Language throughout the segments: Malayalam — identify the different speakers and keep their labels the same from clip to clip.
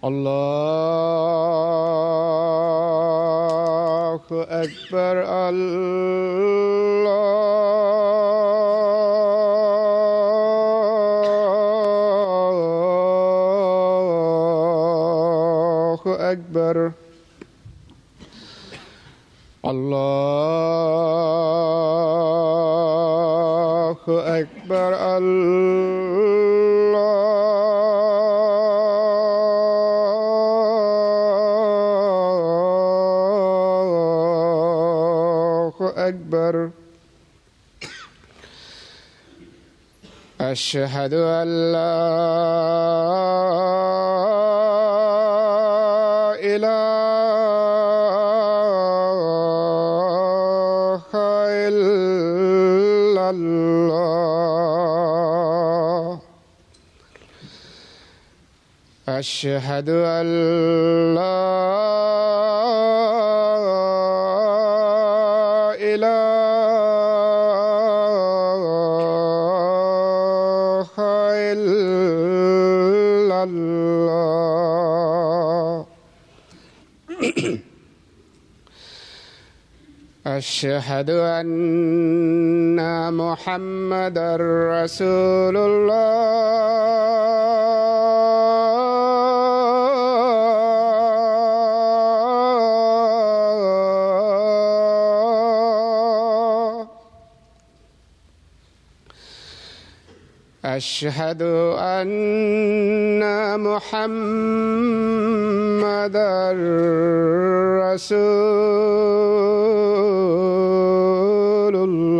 Speaker 1: الله أكبر الله أكبر الله أكبر الله أكبر أشهد أن لا إله إلا الله أشهد أن لا إله إلا الله أشهد أن محمدا رسول الله أشهد أن محمدا رسول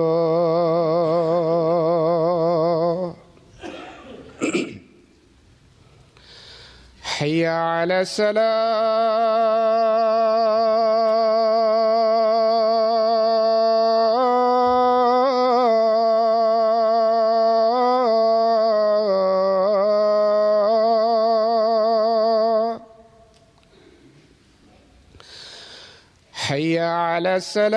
Speaker 1: الله حي على السلام حي على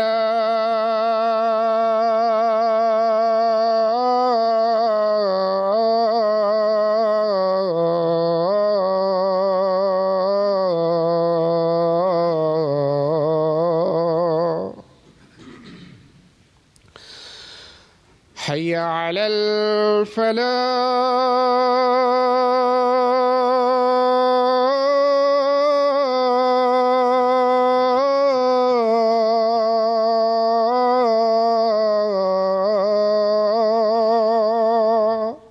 Speaker 1: السلام حي على الفلاح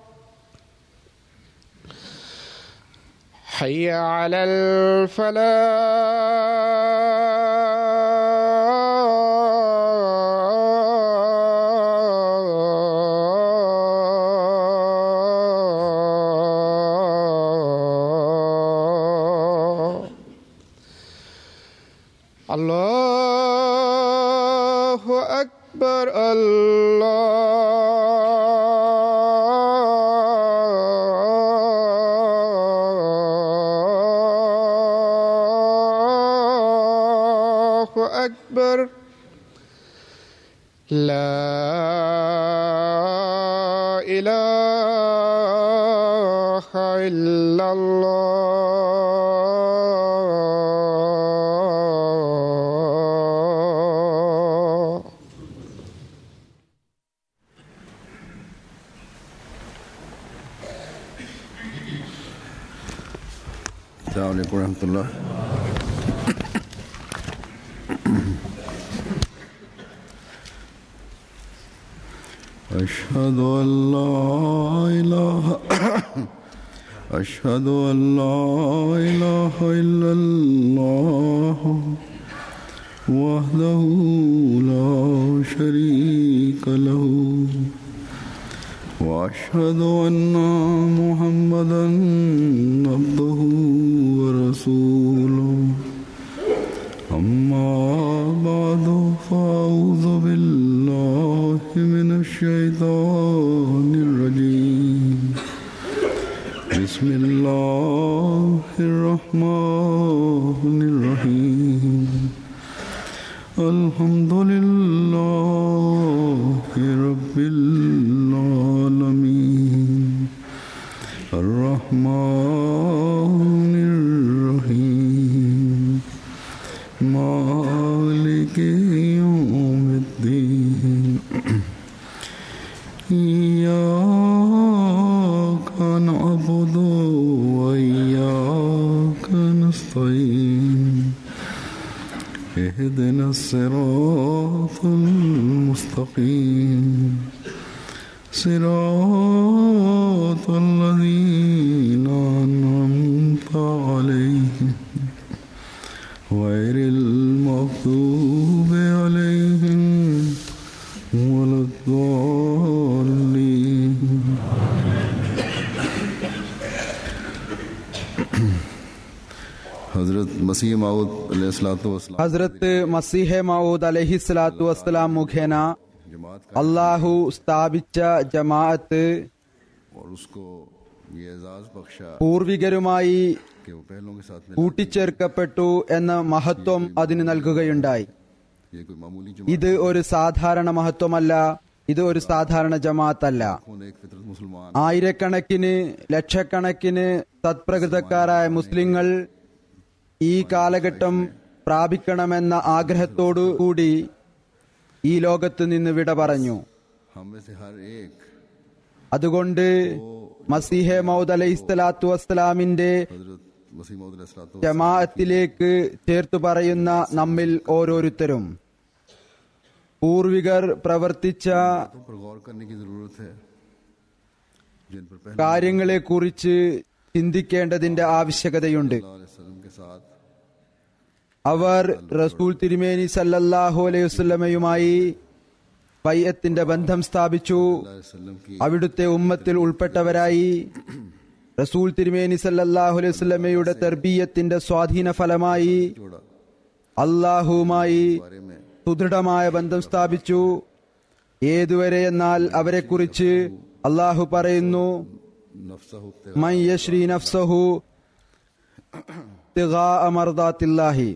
Speaker 1: حي على الفلاح الله أكبر الله أكبر لا إله إلا الله
Speaker 2: السلام عليكم ورحمة الله أشهد أن لا إله أشهد أن لا إله إلا الله وحده لا شريك له وأشهد أن محمدا عبده ورسوله أما بعد فأعوذ بالله من الشيطان الرجيم بسم الله الرحمن الرحيم الحمد لله رب العالمين الرحمن اهدنا الصراط المستقيم صراط الذين أنعمت عليهم غير المغضوب عليهم ولا الضالين हजरत मसीह माऊद अलैहिस्सलाम
Speaker 3: ഹസ്രത്ത് മസീഹെ മൗദ് അലഹിസ്ലാത്തു വസ്സലാം മുഖേന
Speaker 2: जमात का
Speaker 3: അള്ളാഹു സ്ഥാപിച്ച ജമാഅത്ത്
Speaker 2: और उसको ये एजाज बख्शा
Speaker 3: പൂർവികരുമായി
Speaker 2: कि वो पहलों के साथ में
Speaker 3: കൂട്ടിച്ചേർക്കപ്പെട്ടു എന്ന മഹത്വം അതിന് നൽകുകയുണ്ടായി
Speaker 2: ये कोई मामूली
Speaker 3: ഇത് ഒരു സാധാരണ മഹത്വമല്ല ഇത് ഒരു സാധാരണ ജമാഅത്തല്ല
Speaker 2: जमात एक फितरत मुसलमान
Speaker 3: ആയിരക്കണക്കിന് ലക്ഷക്കണക്കിന് സത്പ്രകൃതക്കാരായ മുസ്ലിങ്ങൾ ഈ കാലഘട്ടം പ്രാപിക്കണമെന്ന ആഗ്രഹത്തോടു കൂടി ഈ ലോകത്ത് നിന്ന് വിട പറഞ്ഞു
Speaker 2: हम में से हर एक
Speaker 3: അതുകൊണ്ട് മസീഹെ മൗദ് അലൈഹിസ്സലാത്തു വസ്സലാമിന്റെ
Speaker 2: हजरत मसीह माऊद अलैहिस्सलाम
Speaker 3: ജമാഅത്തിലേക്ക് ചേർത്തു പറയുന്ന നമ്മിൽ ഓരോരുത്തരും പൂർവികർ പ്രവർത്തിച്ച
Speaker 2: पर गौर करने की जरूरत है जिन पर पहले
Speaker 3: കാര്യങ്ങളെക്കുറിച്ച് ചിന്തിക്കേണ്ടതിന്റെ ആവശ്യകതയുണ്ട്
Speaker 2: सल्लल्लाहु अलैहि वसल्लम के साथ
Speaker 3: അവർ റസൂൽ തിരുമേനി സല്ലല്ലാഹു അലൈഹി വസല്ലമയുമായി ബൈഅത്തിന്റെ ബന്ധം സ്ഥാപിച്ചു
Speaker 2: अलैहि वसल्लम की
Speaker 3: അവിടുത്തെ ഉമ്മത്തിൽ ഉൾപ്പെട്ടവരായി റസൂൽ തിരുമേനി സല്ലല്ലാഹു അലൈഹി വസല്ലമയുടെ തെർബീയത്തിന്റെ സ്വാധീന ഫലമായി
Speaker 2: जोड़ा
Speaker 3: അള്ളാഹുവുമായി
Speaker 2: बारे में
Speaker 3: സുദൃഢമായ ബന്ധം സ്ഥാപിച്ചു ഏതുവരെ എന്നാൽ അവരെക്കുറിച്ച് അള്ളാഹു പറയുന്നു
Speaker 2: नफ्सा होते
Speaker 3: മൻ യശ്രീ നഫ്സഹു ഇബ്തിഗാഅ മർദാത്തില്ലാഹി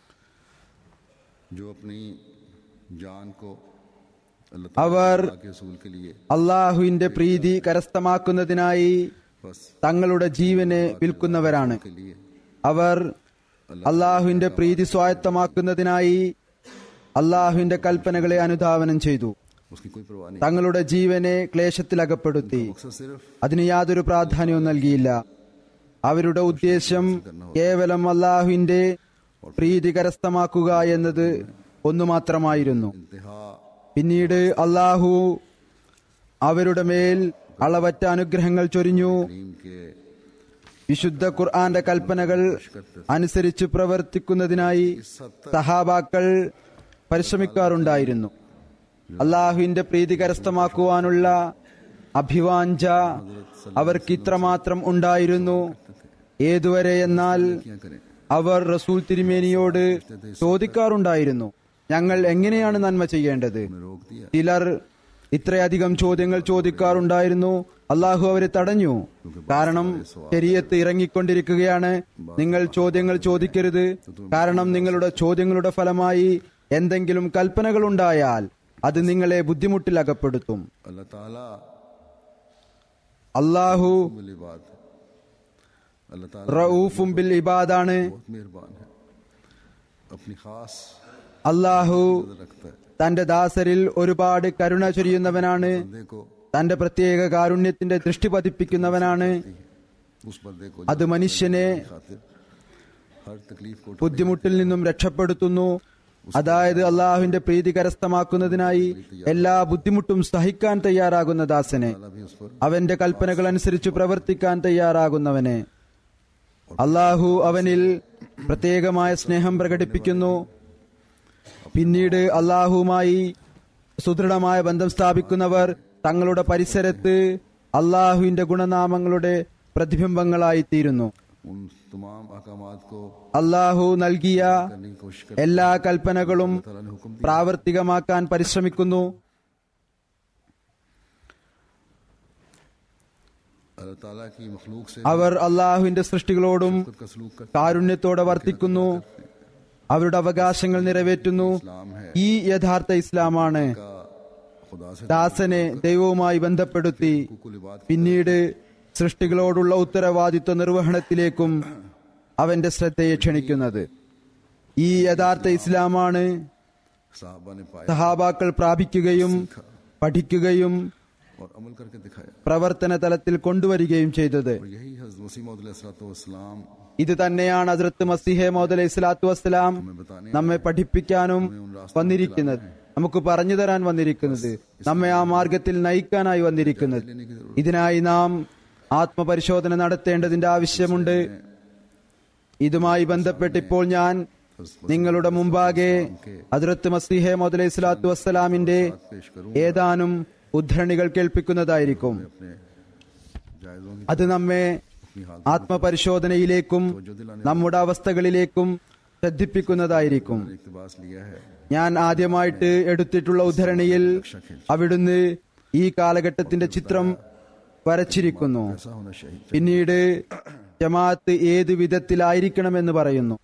Speaker 2: जो अपनी जान को अल्लाह
Speaker 3: അവർ
Speaker 2: ताला के रसूल के लिए
Speaker 3: അള്ളാഹുവിന്റെ പ്രീതി കരസ്ഥമാക്കുന്നതിനായി
Speaker 2: बस
Speaker 3: തങ്ങളുടെ ജീവനെ വിൽക്കുന്നവരാണ്
Speaker 2: के लिए
Speaker 3: അവർ അള്ളാഹുവിന്റെ പ്രീതി സ്വായത്തമാക്കുന്നതിനായി അള്ളാഹുവിന്റെ കൽപ്പനകളെ അനുധാവനം ചെയ്തു
Speaker 2: उसकी कोई परवाह नहीं
Speaker 3: തങ്ങളുടെ ജീവനെ ക്ലേശത്തിലകപ്പെടുത്തി
Speaker 2: मकसद सिर्फ
Speaker 3: അതിന് യാതൊരു പ്രാധാന്യവും നൽകിയില്ല അവരുടെ ഉദ്ദേശം കേവലം അള്ളാഹുവിന്റെ പ്രീതി കരസ്ഥമാക്കുക എന്നത് ഒന്നു മാത്രമായിരുന്നു
Speaker 2: इंतहा
Speaker 3: പിന്നീട് അള്ളാഹു അവരുടെ മേൽ അളവറ്റ അനുഗ്രഹങ്ങൾ ചൊരിഞ്ഞു
Speaker 2: करीम के
Speaker 3: വിശുദ്ധ ഖുർആന്റെ കൽപ്പനകൾ അനുസരിച്ച് പ്രവർത്തിക്കുന്നതിനായി സഹാബാക്കൾ പരിശ്രമിക്കാറുണ്ടായിരുന്നു അള്ളാഹുവിന്റെ പ്രീതി കരസ്ഥമാക്കുവാനുള്ള അഭിവാഞ്ച അവർക്ക് ഇത്രമാത്രം ഉണ്ടായിരുന്നു ഏതുവരെ എന്നാൽ
Speaker 2: क्या करें
Speaker 3: അവർ റസൂൽ തിരുമേനിയോട് ചോദിക്കാറുണ്ടായിരുന്നു ഞങ്ങൾ എങ്ങനെയാണ് നന്മ ചെയ്യേണ്ടത്
Speaker 2: रोक दिया
Speaker 3: ചിലർ ഇത്രയധികം ചോദ്യങ്ങൾ ചോദിക്കാറുണ്ടായിരുന്നു അള്ളാഹു അവരെ തടഞ്ഞു കാരണം ശരീരത്ത് ഇറങ്ങിക്കൊണ്ടിരിക്കുകയാണ് നിങ്ങൾ ചോദ്യങ്ങൾ ചോദിക്കരുത് കാരണം നിങ്ങളുടെ ചോദ്യങ്ങളുടെ ഫലമായി എന്തെങ്കിലും കൽപ്പനകൾ ഉണ്ടായാൽ അത് നിങ്ങളെ ബുദ്ധിമുട്ടിൽ അകപ്പെടുത്തും
Speaker 2: अल्लाह ताला
Speaker 3: അള്ളാഹു
Speaker 2: बिल इबाद अल्लाह ताला
Speaker 3: റഊഫും ബിൽ ഇബാദാണ്
Speaker 2: बहुत मेहरबान है अपनी खास
Speaker 3: അള്ളാഹു
Speaker 2: नजर रखता है
Speaker 3: തന്റെ ദാസരിൽ ഒരുപാട് കരുണ ചൊരിയുന്നവനാണ്
Speaker 2: बंदे को
Speaker 3: തന്റെ പ്രത്യേക കാരുണ്യത്തിന്റെ ദൃഷ്ടി പതിപ്പിക്കുന്നവനാണ്
Speaker 2: उस बंदे को
Speaker 3: അത് മനുഷ്യനെ
Speaker 2: खातिर हर तकलीफ को उठाने
Speaker 3: ബുദ്ധിമുട്ടിൽ നിന്നും രക്ഷപ്പെടുത്തുന്നു അതായത് അള്ളാഹുവിന്റെ പ്രീതി കരസ്ഥമാക്കുന്നതിനായി എല്ലാ ബുദ്ധിമുട്ടും സഹിക്കാൻ തയ്യാറാകുന്ന ദാസനെ
Speaker 2: वाला भी उस पर
Speaker 3: അവന്റെ കൽപ്പനകൾ അനുസരിച്ച് പ്രവർത്തിക്കാൻ തയ്യാറാകുന്നവനെ അള്ളാഹു അവനിൽ പ്രത്യേകമായ സ്നേഹം പ്രകടിപ്പിക്കുന്നു പിന്നീട് അള്ളാഹുവുമായി സുദൃഢമായ ബന്ധം സ്ഥാപിക്കുന്നവർ തങ്ങളുടെ പരിസരത്ത് അള്ളാഹുവിന്റെ ഗുണനാമങ്ങളുടെ പ്രതിബിംബങ്ങളായിത്തീരുന്നു
Speaker 2: उन तमाम अहकामात को
Speaker 3: അള്ളാഹു നൽകിയ
Speaker 2: करने की कोशिश कर
Speaker 3: എല്ലാ കൽപ്പനകളും
Speaker 2: ताला ने हुक्म दिया
Speaker 3: പ്രാവർത്തികമാക്കാൻ പരിശ്രമിക്കുന്നു
Speaker 2: अल्लाह ताला की मखलूक से
Speaker 3: അവർ അള്ളാഹുവിന്റെ സൃഷ്ടികളോടും
Speaker 2: खुद का सलूक कर
Speaker 3: കാരുണ്യത്തോടെ വർത്തിക്കുന്നു അവരുടെ അവകാശങ്ങൾ നിറവേറ്റുന്നു
Speaker 2: इस्लाम है
Speaker 3: ഈ യഥാർത്ഥ ഇസ്ലാമാണ്
Speaker 2: का खुदा से
Speaker 3: ദാസനെ ദൈവവുമായി ബന്ധപ്പെടുത്തി
Speaker 2: कुल इबाद
Speaker 3: പിന്നീട് സൃഷ്ടികളോടുള്ള ഉത്തരവാദിത്വ നിർവഹണത്തിലേക്കും അവന്റെ ശ്രദ്ധയെ ക്ഷണിക്കുന്നത് ഈ യഥാർത്ഥ ഇസ്ലാമാണ്
Speaker 2: साहबा ने पाया
Speaker 3: സഹാബാക്കൾ പ്രാപിക്കുകയും പഠിക്കുകയും
Speaker 2: और अमल करके दिखाया
Speaker 3: പ്രവർത്തന തലത്തിൽ കൊണ്ടുവരികയും ചെയ്തത്
Speaker 2: और यही हजरत वसीम वसलाम
Speaker 3: ഇത് തന്നെയാണ് ഹസ്രത്ത് മസിഹെ മോദ് അലൈഹി സ്വലാത്തു വസ്സലാം
Speaker 2: हमें बताने
Speaker 3: നമ്മെ പഠിപ്പിക്കാനും വന്നിരിക്കുന്നത് നമുക്ക് പറഞ്ഞു തരാൻ വന്നിരിക്കുന്നത് നമ്മെ ആ മാർഗത്തിൽ നയിക്കാനായി വന്നിരിക്കുന്നത് ഇതിനായി നാം ആത്മപരിശോധന നടത്തേണ്ടതിന്റെ ആവശ്യമുണ്ട് ഇതുമായി ബന്ധപ്പെട്ട് ഇപ്പോൾ ഞാൻ നിങ്ങളുടെ മുമ്പാകെ ഹദ്രത്ത് മസീഹെ മുതലൈഹി സ്വലാത്തു വസ്സലാമിന്റെ
Speaker 2: पेश करूं
Speaker 3: ഏതാനും ഉദ്ധരണികൾ കേൾപ്പിക്കുന്നതായിരിക്കും
Speaker 2: अपने जायजों की
Speaker 3: അത് നമ്മെ
Speaker 2: अपनी हालत
Speaker 3: ആത്മപരിശോധനയിലേക്കും നമ്മുടെ അവസ്ഥകളിലേക്കും ശ്രദ്ധിപ്പിക്കുന്നതായിരിക്കും
Speaker 2: इकतबास लिया है
Speaker 3: ഞാൻ ആദ്യമായിട്ട് എടുത്തിട്ടുള്ള ഉദ്ധരണിയിൽ അവിടുന്ന് ഈ കാലഘട്ടത്തിന്റെ ചിത്രം വരച്ചിരിക്കുന്നു
Speaker 2: ऐसा होना चाहिए
Speaker 3: പിന്നീട് ജമാഅത്ത് ഏത് വിധത്തിലായിരിക്കണമെന്ന് പറയുന്നു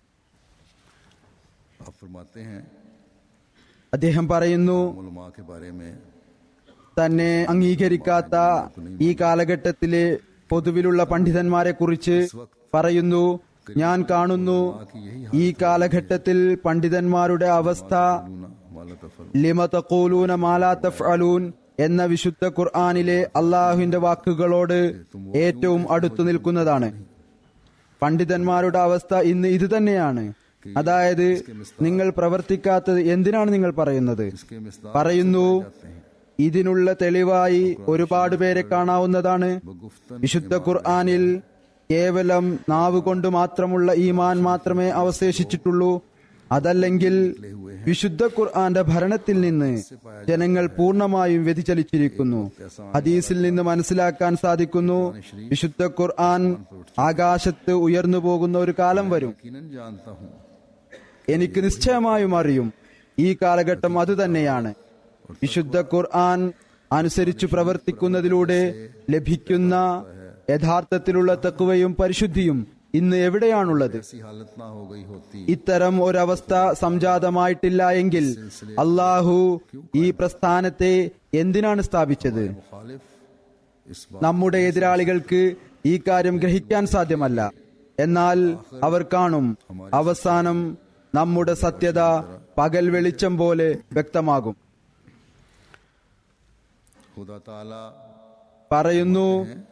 Speaker 2: आप फरमाते हैं
Speaker 3: അദ്ദേഹം പറയുന്നു
Speaker 2: उलमा के बारे में
Speaker 3: തന്നെ അംഗീകരിക്കാത്ത ഈ കാലഘട്ടത്തിലെ പൊതുവിലുള്ള പണ്ഡിതന്മാരെ കുറിച്ച് പറയുന്നു ഞാൻ കാണുന്നു ഈ കാലഘട്ടത്തിൽ പണ്ഡിതന്മാരുടെ അവസ്ഥ
Speaker 2: लूना माला तफर
Speaker 3: ലിമ തഖൂലൂന മാലാ തഫ്അലൂൻ എന്ന വിശുദ്ധ ഖുർആനിലെ അള്ളാഹുവിന്റെ വാക്കുകളോട് ഏറ്റവും അടുത്തു നിൽക്കുന്നതാണ് പണ്ഡിതന്മാരുടെ അവസ്ഥ ഇന്ന് ഇത് തന്നെയാണ് അതായത് നിങ്ങൾ പ്രവർത്തിക്കാത്തത് എന്തിനാണ് നിങ്ങൾ പറയുന്നത്
Speaker 2: इसके मिसदाक
Speaker 3: പറയുന്നു
Speaker 2: जाते हैं
Speaker 3: ഇതിനുള്ള തെളിവായി ഒരുപാട് പേരെ കാണാവുന്നതാണ്
Speaker 2: बगुफ्तन
Speaker 3: വിശുദ്ധ ഖുർആനിൽ കേവലം നാവ് കൊണ്ട് മാത്രമുള്ള ഈമാൻ മാത്രമേ അവശേഷിച്ചിട്ടുള്ളൂ അതല്ലെങ്കിൽ വിശുദ്ധ ഖുർആന്റെ ഭരണത്തിൽ നിന്ന് ജനങ്ങൾ പൂർണ്ണമായും വ്യതിചലിച്ചിരിക്കുന്നു ഹദീസിൽ നിന്ന് മനസ്സിലാക്കാൻ സാധിക്കുന്നു വിശുദ്ധ ഖുർആൻ ആകാശത്ത് ഉയർന്നു പോകുന്ന ഒരു കാലം വരും
Speaker 2: यकीनन जानता हूँ
Speaker 3: എനിക്ക് നിശ്ചയമായും അറിയും ഈ കാലഘട്ടം അതുതന്നെയാണ് വിശുദ്ധ ഖുർആൻ അനുസരിച്ചു പ്രവർത്തിക്കുന്നതിലൂടെ ലഭിക്കുന്ന യഥാർത്ഥത്തിലുള്ള തക്കുവയും പരിശുദ്ധിയും ഇന്ന് എവിടെയാണുള്ളത്
Speaker 2: ऐसी हालत ना हो गई होती
Speaker 3: ഇത്തരം ഒരവസ്ഥ സംജാതമായിട്ടില്ല എങ്കിൽ അള്ളാഹു ഈ പ്രസ്ഥാനത്തെ എന്തിനാണ് സ്ഥാപിച്ചത്
Speaker 2: मुखालिफ इस बात
Speaker 3: നമ്മുടെ എതിരാളികൾക്ക് ഈ കാര്യം ഗ്രഹിക്കാൻ സാധ്യമല്ല എന്നാൽ അവർ കാണും അവസാനം നമ്മുടെ സത്യത പകൽ വെളിച്ചം പോലെ വ്യക്തമാകും
Speaker 2: खुदा ताला
Speaker 3: പറയുന്നു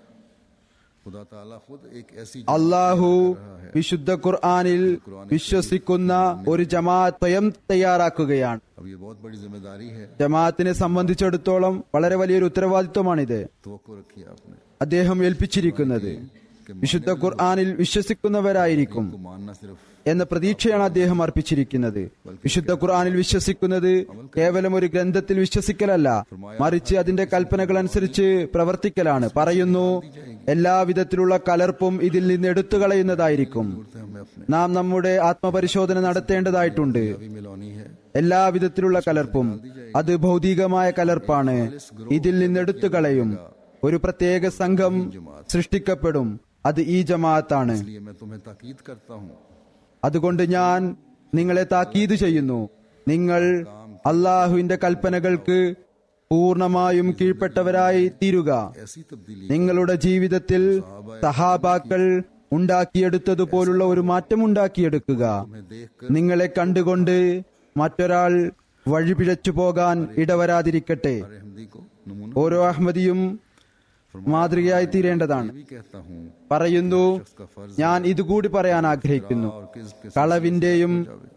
Speaker 2: खुदा ताला खुद एक ऐसी
Speaker 3: അള്ളാഹു വിശുദ്ധ ഖുർആനിൽ വിശ്വസിക്കുന്ന ഒരു ജമാഅത്ത് സ്വയം തയ്യാറാക്കുകയാണ്
Speaker 2: अब ये बहुत बड़ी जिम्मेदारी है
Speaker 3: ജമാഅത്തിനെ സംബന്ധിച്ചിടത്തോളം വളരെ വലിയൊരു ഉത്തരവാദിത്വമാണിത്
Speaker 2: तो रखी आपने
Speaker 3: അദ്ദേഹം ഏൽപ്പിച്ചിരിക്കുന്നത് വിശുദ്ധ ഖുർആനിൽ വിശ്വസിക്കുന്നവരായിരിക്കും
Speaker 2: को मानना सिर्फ
Speaker 3: എന്ന പ്രതീക്ഷയാണ് അദ്ദേഹം അർപ്പിച്ചിരിക്കുന്നത് വിശുദ്ധ ഖുർആനിൽ വിശ്വസിക്കുന്നത് കേവലം ഒരു ഗ്രന്ഥത്തിൽ വിശ്വസിക്കലല്ല മറിച്ച് അതിന്റെ കൽപ്പനകൾ അനുസരിച്ച് പ്രവർത്തിക്കലാണ് പറയുന്നു എല്ലാവിധത്തിലുള്ള കലർപ്പും ഇതിൽ നിന്ന് എടുത്തു കളയുന്നതായിരിക്കും
Speaker 2: जरूरत है हमें अपने
Speaker 3: നാം നമ്മുടെ ആത്മപരിശോധന നടത്തേണ്ടതായിട്ടുണ്ട്
Speaker 2: भी मिलौनी है
Speaker 3: എല്ലാവിധത്തിലുള്ള കലർപ്പും അത് ഭൗതികമായ കലർപ്പാണ് ഇതിൽ നിന്ന് എടുത്തു കളയും ഒരു പ്രത്യേക സംഘം സൃഷ്ടിക്കപ്പെടും അത് ഈ ജമാഅത്താണ്
Speaker 2: इसलिए मैं तुम्हें ताकीद करता हूँ
Speaker 3: അതുകൊണ്ട് ഞാൻ നിങ്ങളെ താക്കീത് ചെയ്യുന്നു നിങ്ങൾ അള്ളാഹുവിന്റെ കൽപ്പനകൾക്ക് പൂർണ്ണമായും കീഴ്പ്പെട്ടവരായി തീരുക
Speaker 2: ऐसी तब्दीली
Speaker 3: നിങ്ങളുടെ ജീവിതത്തിൽ സഹാബാക്കൾ ഉണ്ടാക്കിയെടുത്തതുപോലുള്ള ഒരു മാറ്റം ഉണ്ടാക്കിയെടുക്കുക
Speaker 2: तुम्हें देख कर
Speaker 3: നിങ്ങളെ കണ്ടുകൊണ്ട് മറ്റൊരാൾ വഴിപിഴച്ചു പോകാൻ ഇടവരാതിരിക്കട്ടെ
Speaker 2: अहमदी को नमूना
Speaker 3: ഓരോ അഹമ്മദിയും മാതൃകയായി തീരേണ്ടതാണ്
Speaker 2: भी कहता हूँ
Speaker 3: പറയുന്നു
Speaker 2: उसका फर्ज
Speaker 3: ഞാൻ ഇതുകൂടി പറയാൻ ആഗ്രഹിക്കുന്നു
Speaker 2: और किस के
Speaker 3: കളവിന്റെയും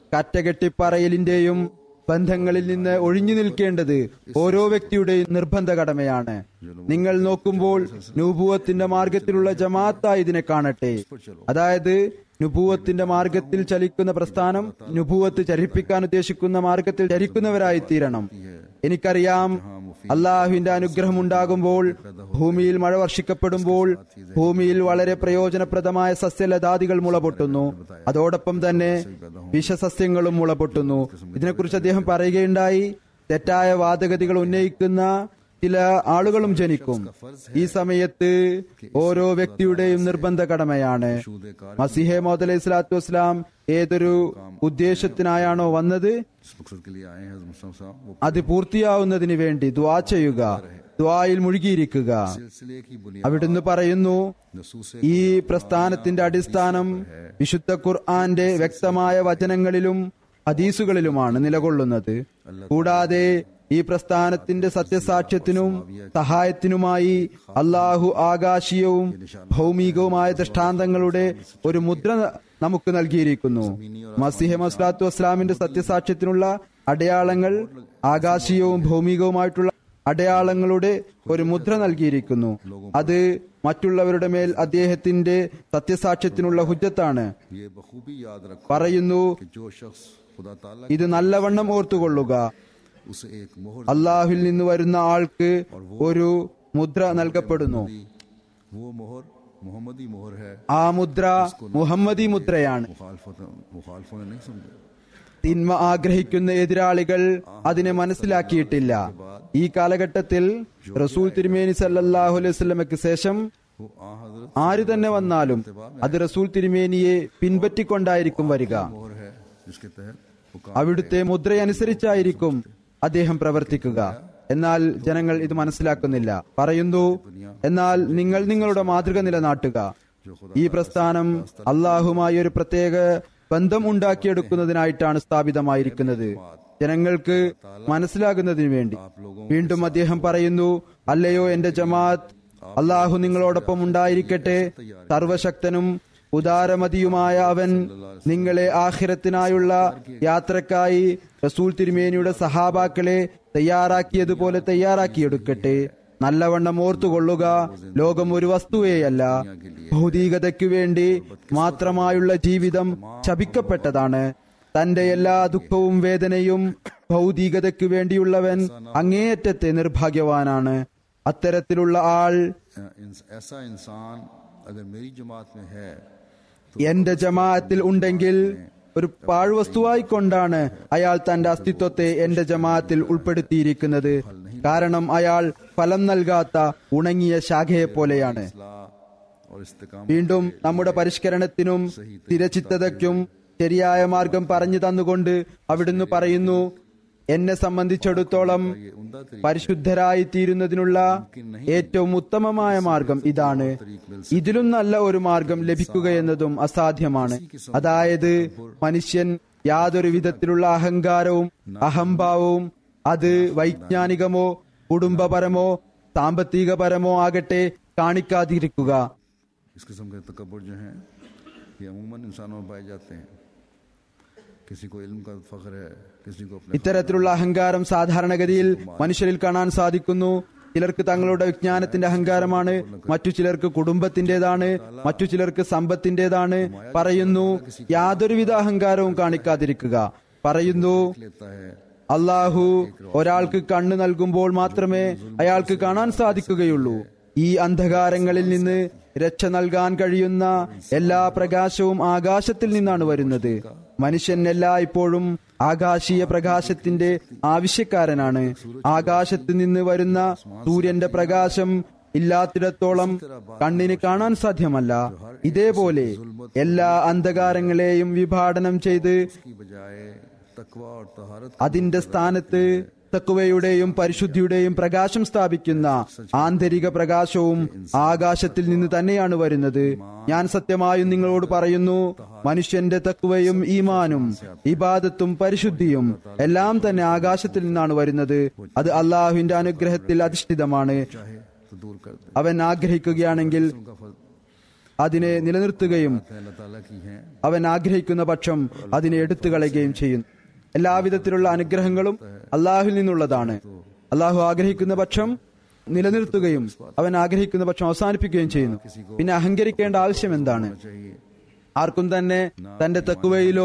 Speaker 3: കറ്റകെട്ടിപ്പറയലിന്റെയും ബന്ധങ്ങളിൽ നിന്ന് ഒഴിഞ്ഞു നിൽക്കേണ്ടത് ഓരോ വ്യക്തിയുടെയും നിർബന്ധ കടമയാണ് നിങ്ങൾ നോക്കുമ്പോൾ നുപൂവത്തിന്റെ മാർഗത്തിലുള്ള ജമാഅത്തായി ഇതിനെ കാണട്ടെ അതായത് നുപൂവത്തിന്റെ മാർഗത്തിൽ ചലിക്കുന്ന പ്രസ്ഥാനം നുപൂവത്ത് ചരിപ്പിക്കാൻ ഉദ്ദേശിക്കുന്ന മാർഗത്തിൽ ചരിക്കുന്നവരായി തീരണം എനിക്കറിയാം അള്ളാഹുവിന്റെ അനുഗ്രഹം ഉണ്ടാകുമ്പോൾ ഭൂമിയിൽ മഴ വർഷിക്കപ്പെടുമ്പോൾ ഭൂമിയിൽ വളരെ പ്രയോജനപ്രദമായ സസ്യലതാദികൾ മുളപൊട്ടുന്നു അതോടൊപ്പം തന്നെ വിഷസസ്യങ്ങളും മുളപൊട്ടുന്നു ഇതിനെക്കുറിച്ച് അദ്ദേഹം പറയുകയുണ്ടായി തെറ്റായ വാദഗതികൾ ഉന്നയിക്കുന്ന ചില ആളുകളും ജനിക്കും ഈ സമയത്ത് ഓരോ വ്യക്തിയുടെയും നിർബന്ധ കടമയാണ് മസിഹെ മോദ് അലൈഹി സ്വലാത്തു വസ്സലാം ഏതൊരു ഉദ്ദേശത്തിനായാണോ വന്നത്
Speaker 2: जिस मकसद के लिए आए हैं हज़रत मुहम्मद साहब, वो
Speaker 3: അത് പൂർത്തിയാവുന്നതിന് വേണ്ടി ദ്വാ ചെയ്യുക ദ്വായിൽ മുഴുകിയിരിക്കുക
Speaker 2: सिलसिले की बुनियाद
Speaker 3: അവിടുന്ന് പറയുന്നു
Speaker 2: नसूस
Speaker 3: ഈ പ്രസ്ഥാനത്തിന്റെ അടിസ്ഥാനം വിശുദ്ധ ഖുർആന്റെ വ്യക്തമായ വചനങ്ങളിലും ഹദീസുകളിലുമാണ് നിലകൊള്ളുന്നത് കൂടാതെ ഈ പ്രസ്ഥാനത്തിന്റെ സത്യസാക്ഷ്യത്തിനും സഹായത്തിനുമായി അള്ളാഹു ആകാശീയവും ഭൗമികവുമായ ദൃഷ്ടാന്തങ്ങളുടെ ഒരു മുദ്ര നമുക്ക് നൽകിയിരിക്കുന്നു മസിഹ മസ്ലാത്തു വസ്ലാമിന്റെ സത്യസാക്ഷ്യത്തിനുള്ള അടയാളങ്ങൾ ആകാശീയവും ഭൗമികവുമായിട്ടുള്ള അടയാളങ്ങളുടെ ഒരു മുദ്ര നൽകിയിരിക്കുന്നു അത് മറ്റുള്ളവരുടെ മേൽ അദ്ദേഹത്തിന്റെ സത്യസാക്ഷ്യത്തിനുള്ള ഹുജ്ജത്താണ്
Speaker 2: ये बखूबी याद रखो
Speaker 3: പറയുന്നു
Speaker 2: कि जो शख्स खुदा ताला
Speaker 3: ഇത് നല്ലവണ്ണം ഓർത്തുകൊള്ളുക
Speaker 2: उसे एक मोहर
Speaker 3: അള്ളാഹുവിൽ നിന്ന് വരുന്ന ആൾക്ക് ഒരു മുദ്ര നൽകപ്പെടുന്നു
Speaker 2: दी वो मोहर मोहम्मदी मोहर है
Speaker 3: ആ മുദ്ര മുഹമ്മദി മുദ്രയാണ്
Speaker 2: मुखालफत मुखालफों ने नहीं समझा
Speaker 3: തിന്മ ആഗ്രഹിക്കുന്ന എതിരാളികൾ അതിനെ മനസ്സിലാക്കിയിട്ടില്ല ഈ കാലഘട്ടത്തിൽ റസൂൽ തിരുമേനി സല്ലല്ലാഹു അലൈഹി വസല്ലമയ്ക്ക് ശേഷം
Speaker 2: वो आ हजरत
Speaker 3: ആര് തന്നെ വന്നാലും അത് റസൂൽ തിരുമേനിയെ പിൻപറ്റിക്കൊണ്ടായിരിക്കും വരിക
Speaker 2: मोहर है जिसके तहत वो काम
Speaker 3: അവിടുത്തെ മുദ്രയനുസരിച്ചായിരിക്കും അദ്ദേഹം പ്രവർത്തിക്കുക എന്നാൽ ജനങ്ങൾ ഇത് മനസ്സിലാക്കുന്നില്ല പറയുന്നു എന്നാൽ നിങ്ങൾ നിങ്ങളുടെ മാതൃക നിലനാട്ടുക ഈ പ്രസ്ഥാനം അള്ളാഹുമായി ഒരു പ്രത്യേക ബന്ധം ഉണ്ടാക്കിയെടുക്കുന്നതിനായിട്ടാണ് സ്ഥാപിതമായിരിക്കുന്നത് ജനങ്ങൾക്ക് മനസ്സിലാകുന്നതിന് വേണ്ടി വീണ്ടും അദ്ദേഹം പറയുന്നു അല്ലയോ എന്റെ ജമാഅത്ത് അള്ളാഹു നിങ്ങളോടൊപ്പം ഉണ്ടായിരിക്കട്ടെ സർവശക്തനും ഉദാരമതിയുമായ അവൻ നിങ്ങളെ ആഖിരത്തിനായുള്ള യാത്രക്കായി റസൂൽ തിരുമേനിയുടെ സഹാബാക്കളെ തയ്യാറാക്കിയതുപോലെ തയ്യാറാക്കിയെടുക്കട്ടെ നല്ലവണ്ണം ഓർത്തുകൊള്ളുക ലോകം ഒരു വസ്തുവേയല്ല ഭൗതികതയ്ക്കു വേണ്ടി മാത്രമായുള്ള ജീവിതം ശപിക്കപ്പെട്ടതാണ് തന്റെ എല്ലാ ദുഃഖവും വേദനയും ഭൗതികതയ്ക്കു വേണ്ടിയുള്ളവൻ അങ്ങേയറ്റത്തെ നിർഭാഗ്യവാനാണ് അത്തരത്തിലുള്ള ആൾ
Speaker 2: इंस- ऐसा इंसान अगर मेरी जमात में है
Speaker 3: എന്റെ ജമാഅത്തിൽ ഉണ്ടെങ്കിൽ ഒരു പാഴ്വസ്തുവായി കൊണ്ടാണ് അയാൾ തന്റെ അസ്തിത്വത്തെ എന്റെ ജമാഅത്തിൽ ഉൾപ്പെടുത്തിയിരിക്കുന്നത് കാരണം അയാൾ ഫലം നൽകാത്ത ഉണങ്ങിയ ശാഖയെ പോലെയാണ്
Speaker 2: इस्लाह और इस्तेकाम
Speaker 3: വീണ്ടും നമ്മുടെ പരിഷ്കരണത്തിനും സ്ഥിരചിത്തതയ്ക്കും ശരിയായ മാർഗം പറഞ്ഞു തന്നുകൊണ്ട് അവിടുന്ന് പറയുന്നു എന്നെ സംബന്ധിച്ചിടത്തോളം പരിശുദ്ധരായി തീരുന്നതിനുള്ള ഏറ്റവും ഉത്തമമായ മാർഗം ഇതാണ് ഇതിലും നല്ല ഒരു മാർഗം ലഭിക്കുകയെന്നതും അസാധ്യമാണ് അതായത് മനുഷ്യൻ യാതൊരു വിധത്തിലുള്ള അഹങ്കാരവും അഹംഭാവവും അത് വൈജ്ഞാനികമോ കുടുംബപരമോ സാമ്പത്തികപരമോ ആകട്ടെ കാണിക്കാതിരിക്കുക
Speaker 2: इस किस्म के तकबर जो हैं ये अमूमन इंसानों में पाए जाते हैं किसी को इल्म का फख्र है किसी को अपने
Speaker 3: ഇത്തരത്തിലുള്ള അഹങ്കാരം സാധാരണഗതിയിൽ മനുഷ്യരിൽ കാണാൻ സാധിക്കുന്നു ചിലർക്ക് തങ്ങളുടെ വിജ്ഞാനത്തിന്റെ അഹങ്കാരമാണ് മറ്റു ചിലർക്ക് കുടുംബത്തിന്റേതാണ് മറ്റു ചിലർക്ക് സമ്പത്തിന്റേതാണ് പറയുന്നു യാതൊരുവിധ അഹങ്കാരവും കാണിക്കാതിരിക്കുക പറയുന്നു
Speaker 2: लेता है
Speaker 3: അള്ളാഹു ഒരാൾക്ക് കണ്ണ് നൽകുമ്പോൾ മാത്രമേ അയാൾക്ക് കാണാൻ സാധിക്കുകയുള്ളൂ ഈ അന്ധകാരങ്ങളിൽ നിന്ന് രക്ഷ നൽകാൻ കഴിയുന്ന എല്ലാ പ്രകാശവും ആകാശത്തിൽ നിന്നാണ് വരുന്നത് മനുഷ്യൻ എല്ലായ്പ്പോഴും ആകാശീയ പ്രകാശത്തിന്റെ ആവശ്യക്കാരനാണ് ആകാശത്ത് നിന്ന് വരുന്ന സൂര്യന്റെ പ്രകാശം ഇല്ലാത്തിടത്തോളം കണ്ണിന് കാണാൻ സാധ്യമല്ല ഇതേപോലെ എല്ലാ അന്ധകാരങ്ങളെയും വിഭാടനം ചെയ്ത്
Speaker 2: की बजाय तकवा और तहारत
Speaker 3: അതിന്റെ സ്ഥാനത്ത് തക്കുവയുടെയും പരിശുദ്ധിയുടെയും പ്രകാശം സ്ഥാപിക്കുന്ന ആന്തരിക പ്രകാശവും ആകാശത്തിൽ നിന്ന് തന്നെയാണ് വരുന്നത് ഞാൻ സത്യമായും നിങ്ങളോട് പറയുന്നു മനുഷ്യന്റെ തക്കുവയും ഈമാനും ഇബാദത്തും പരിശുദ്ധിയും എല്ലാം തന്നെ ആകാശത്തിൽ നിന്നാണ് വരുന്നത് അത് അള്ളാഹുവിന്റെ അനുഗ്രഹത്തിൽ അധിഷ്ഠിതമാണ്
Speaker 2: चाहे तो दूर कर दे
Speaker 3: അവൻ ആഗ്രഹിക്കുകയാണെങ്കിൽ
Speaker 2: उनका फल
Speaker 3: അതിനെ നിലനിർത്തുകയും
Speaker 2: अल्लाह ताला की हैं
Speaker 3: അവൻ ആഗ്രഹിക്കുന്ന പക്ഷം അതിനെ എടുത്തു കളയുകയും ചെയ്യും എല്ലാവിധത്തിലുള്ള അനുഗ്രഹങ്ങളും അള്ളാഹുവിൽ നിന്നുള്ളതാണ് അള്ളാഹു ആഗ്രഹിക്കുന്ന പക്ഷം നിലനിർത്തുകയും അവൻ ആഗ്രഹിക്കുന്ന പക്ഷം അവസാനിപ്പിക്കുകയും ചെയ്യുന്നു പിന്നെ അഹങ്കരിക്കേണ്ട ആവശ്യം എന്താണ്
Speaker 2: चाहिए
Speaker 3: ആർക്കും തന്നെ തന്റെ തെക്കുവയിലോ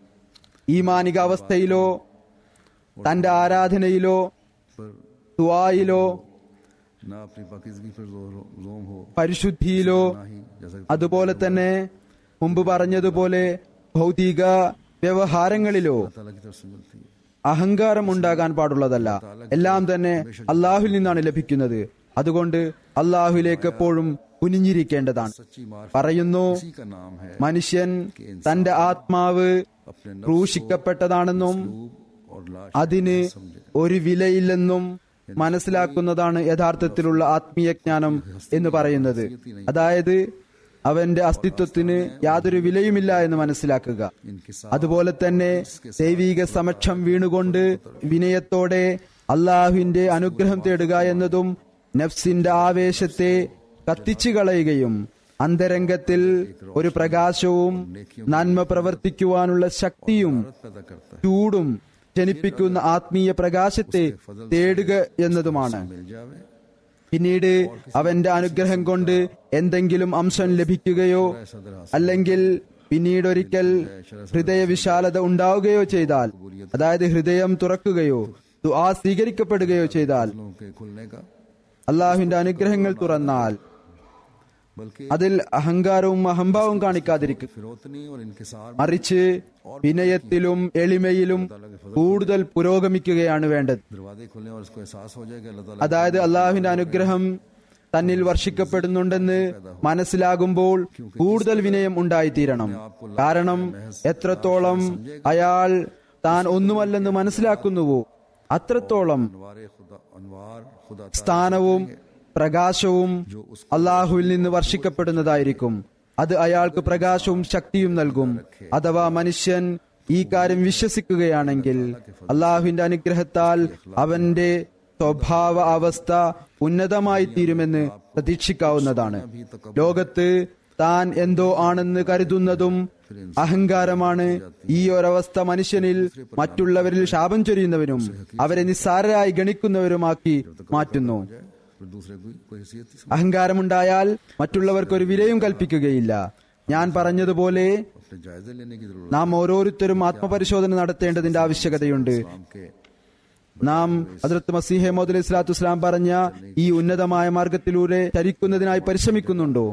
Speaker 3: ഈമാനിക അവസ്ഥയിലോ തന്റെ ആരാധനയിലോ
Speaker 2: पर
Speaker 3: ദുആയിലോ
Speaker 2: ना अपनी पाकिजगी पर जोर- जोम हो
Speaker 3: പരിശുദ്ധിയിലോ
Speaker 2: ना ही जैसा कि
Speaker 3: അതുപോലെ തന്നെ മുമ്പ് പറഞ്ഞതുപോലെ ഭൗതിക വ്യവഹാരങ്ങളിലോ
Speaker 2: ताला की तरफ से मिलती है
Speaker 3: അഹങ്കാരം ഉണ്ടാകാൻ പാടുള്ളതല്ല എല്ലാം തന്നെ അള്ളാഹുവിൽ നിന്നാണ് ലഭിക്കുന്നത് അതുകൊണ്ട് അള്ളാഹുവിലേക്ക് എപ്പോഴും കുനിഞ്ഞിരിക്കേണ്ടതാണ്
Speaker 2: सच्ची मार
Speaker 3: പറയുന്നു
Speaker 2: इसी का नाम है
Speaker 3: മനുഷ്യൻ തന്റെ ആത്മാവ്
Speaker 2: अपने नफ्स
Speaker 3: ക്രൂശിക്കപ്പെട്ടതാണെന്നും
Speaker 2: और लाश
Speaker 3: അതിന് ഒരു വിലയില്ലെന്നും മനസ്സിലാക്കുന്നതാണ് യഥാർത്ഥത്തിലുള്ള ആത്മീയ ജ്ഞാനം എന്ന് പറയുന്നത് അതായത് അവന്റെ അസ്തിത്വത്തിന് യാതൊരു വിലയുമില്ല എന്ന് മനസ്സിലാക്കുക
Speaker 2: इनके साथ
Speaker 3: അതുപോലെ തന്നെ ദൈവിക സമക്ഷം വീണുകൊണ്ട് വിനയത്തോടെ അള്ളാഹുവിന്റെ അനുഗ്രഹം തേടുക എന്നതും നഫ്സിന്റെ ആവേശത്തെ കത്തിച്ചു കളയുകയും അന്തരംഗത്തിൽ ഒരു പ്രകാശവും നന്മ പ്രവർത്തിക്കുവാനുള്ള ശക്തിയും
Speaker 2: पैदा करता
Speaker 3: ചൂടും ജനിപ്പിക്കുന്ന ആത്മീയ പ്രകാശത്തെ തേടുക എന്നതുമാണ്
Speaker 2: है मिल जावे
Speaker 3: പിന്നീട് അവന്റെ അനുഗ്രഹം കൊണ്ട് എന്തെങ്കിലും അംശം ലഭിക്കുകയോ അല്ലെങ്കിൽ പിന്നീട് ഒരിക്കൽ ഹൃദയ വിശാലത ഉണ്ടാവുകയോ ചെയ്താൽ അതായത് ഹൃദയം തുറക്കുകയോ ദുആ സ്വീകരിക്കപ്പെടുകയോ ചെയ്താൽ
Speaker 2: लोगों के खुलने का
Speaker 3: അള്ളാഹുവിന്റെ അനുഗ്രഹങ്ങൾ തുറന്നാൽ
Speaker 2: बल्कि
Speaker 3: അതിൽ അഹങ്കാരവും അഹംഭാവവും കാണിക്കാതിരിക്കുക
Speaker 2: फिरौतनी और इनकिसार
Speaker 3: മറിച്ച് വിനയത്തിലും എളിമയിലും കൂടുതൽ പുരോഗമിക്കുകയാണ് വേണ്ടത്
Speaker 2: दरवाजे खुलने और उसको एहसास हो जाए कि अल्लाह ताला
Speaker 3: അതായത് അള്ളാഹുവിന്റെ അനുഗ്രഹം തന്നിൽ വർഷിക്കപ്പെടുന്നുണ്ടെന്ന് മനസ്സിലാകുമ്പോൾ കൂടുതൽ വിനയം ഉണ്ടായിത്തീരണം കാരണം എത്രത്തോളം അയാൾ താൻ ഒന്നുമല്ലെന്ന് മനസ്സിലാക്കുന്നുവോ അത്രത്തോളം
Speaker 2: अनवार खुदा अनवार खुदा
Speaker 3: സ്ഥാനവും പ്രകാശവും അള്ളാഹുവിൽ നിന്ന് വർഷിക്കപ്പെടുന്നതായിരിക്കും അത് അയാൾക്ക് പ്രകാശവും ശക്തിയും നൽകും അഥവാ മനുഷ്യൻ ഈ കാര്യം വിശ്വസിക്കുകയാണെങ്കിൽ അള്ളാഹുവിന്റെ അനുഗ്രഹത്താൽ അവന്റെ സ്വഭാവ അവസ്ഥ ഉന്നതമായി തീരുമെന്ന് പ്രതീക്ഷിക്കാവുന്നതാണ് ലോകത്ത് താൻ എന്തോ ആണെന്ന് കരുതുന്നതും അഹങ്കാരമാണ് ഈ ഒരവസ്ഥ മനുഷ്യനിൽ മറ്റുള്ളവരിൽ ശാപം ചൊരിയുന്നവരും അവരെ നിസ്സാരരായി ഗണിക്കുന്നവരുമാക്കി മാറ്റുന്നു
Speaker 2: फिर दूसरे कोई कोई हैसियत ही
Speaker 3: അഹങ്കാരമുണ്ടായാൽ മറ്റുള്ളവർക്ക് ഒരു വിലയും കൽപ്പിക്കുകയില്ല ഞാൻ പറഞ്ഞതുപോലെ
Speaker 2: अपने जायजे लेने की जरूरत
Speaker 3: നാം ഓരോരുത്തരും ആത്മപരിശോധന നടത്തേണ്ടതിന്റെ ആവശ്യകതയുണ്ട്
Speaker 2: है के
Speaker 3: നാം ഹദ്രത്ത് മസീഹെ മോദ് അലൈഹി സ്വലാത്തു വസ്സലാം പറഞ്ഞ ഈ ഉന്നതമായ മാർഗത്തിലൂടെ ചരിക്കുന്നതിനായി പരിശ്രമിക്കുന്നുണ്ടോ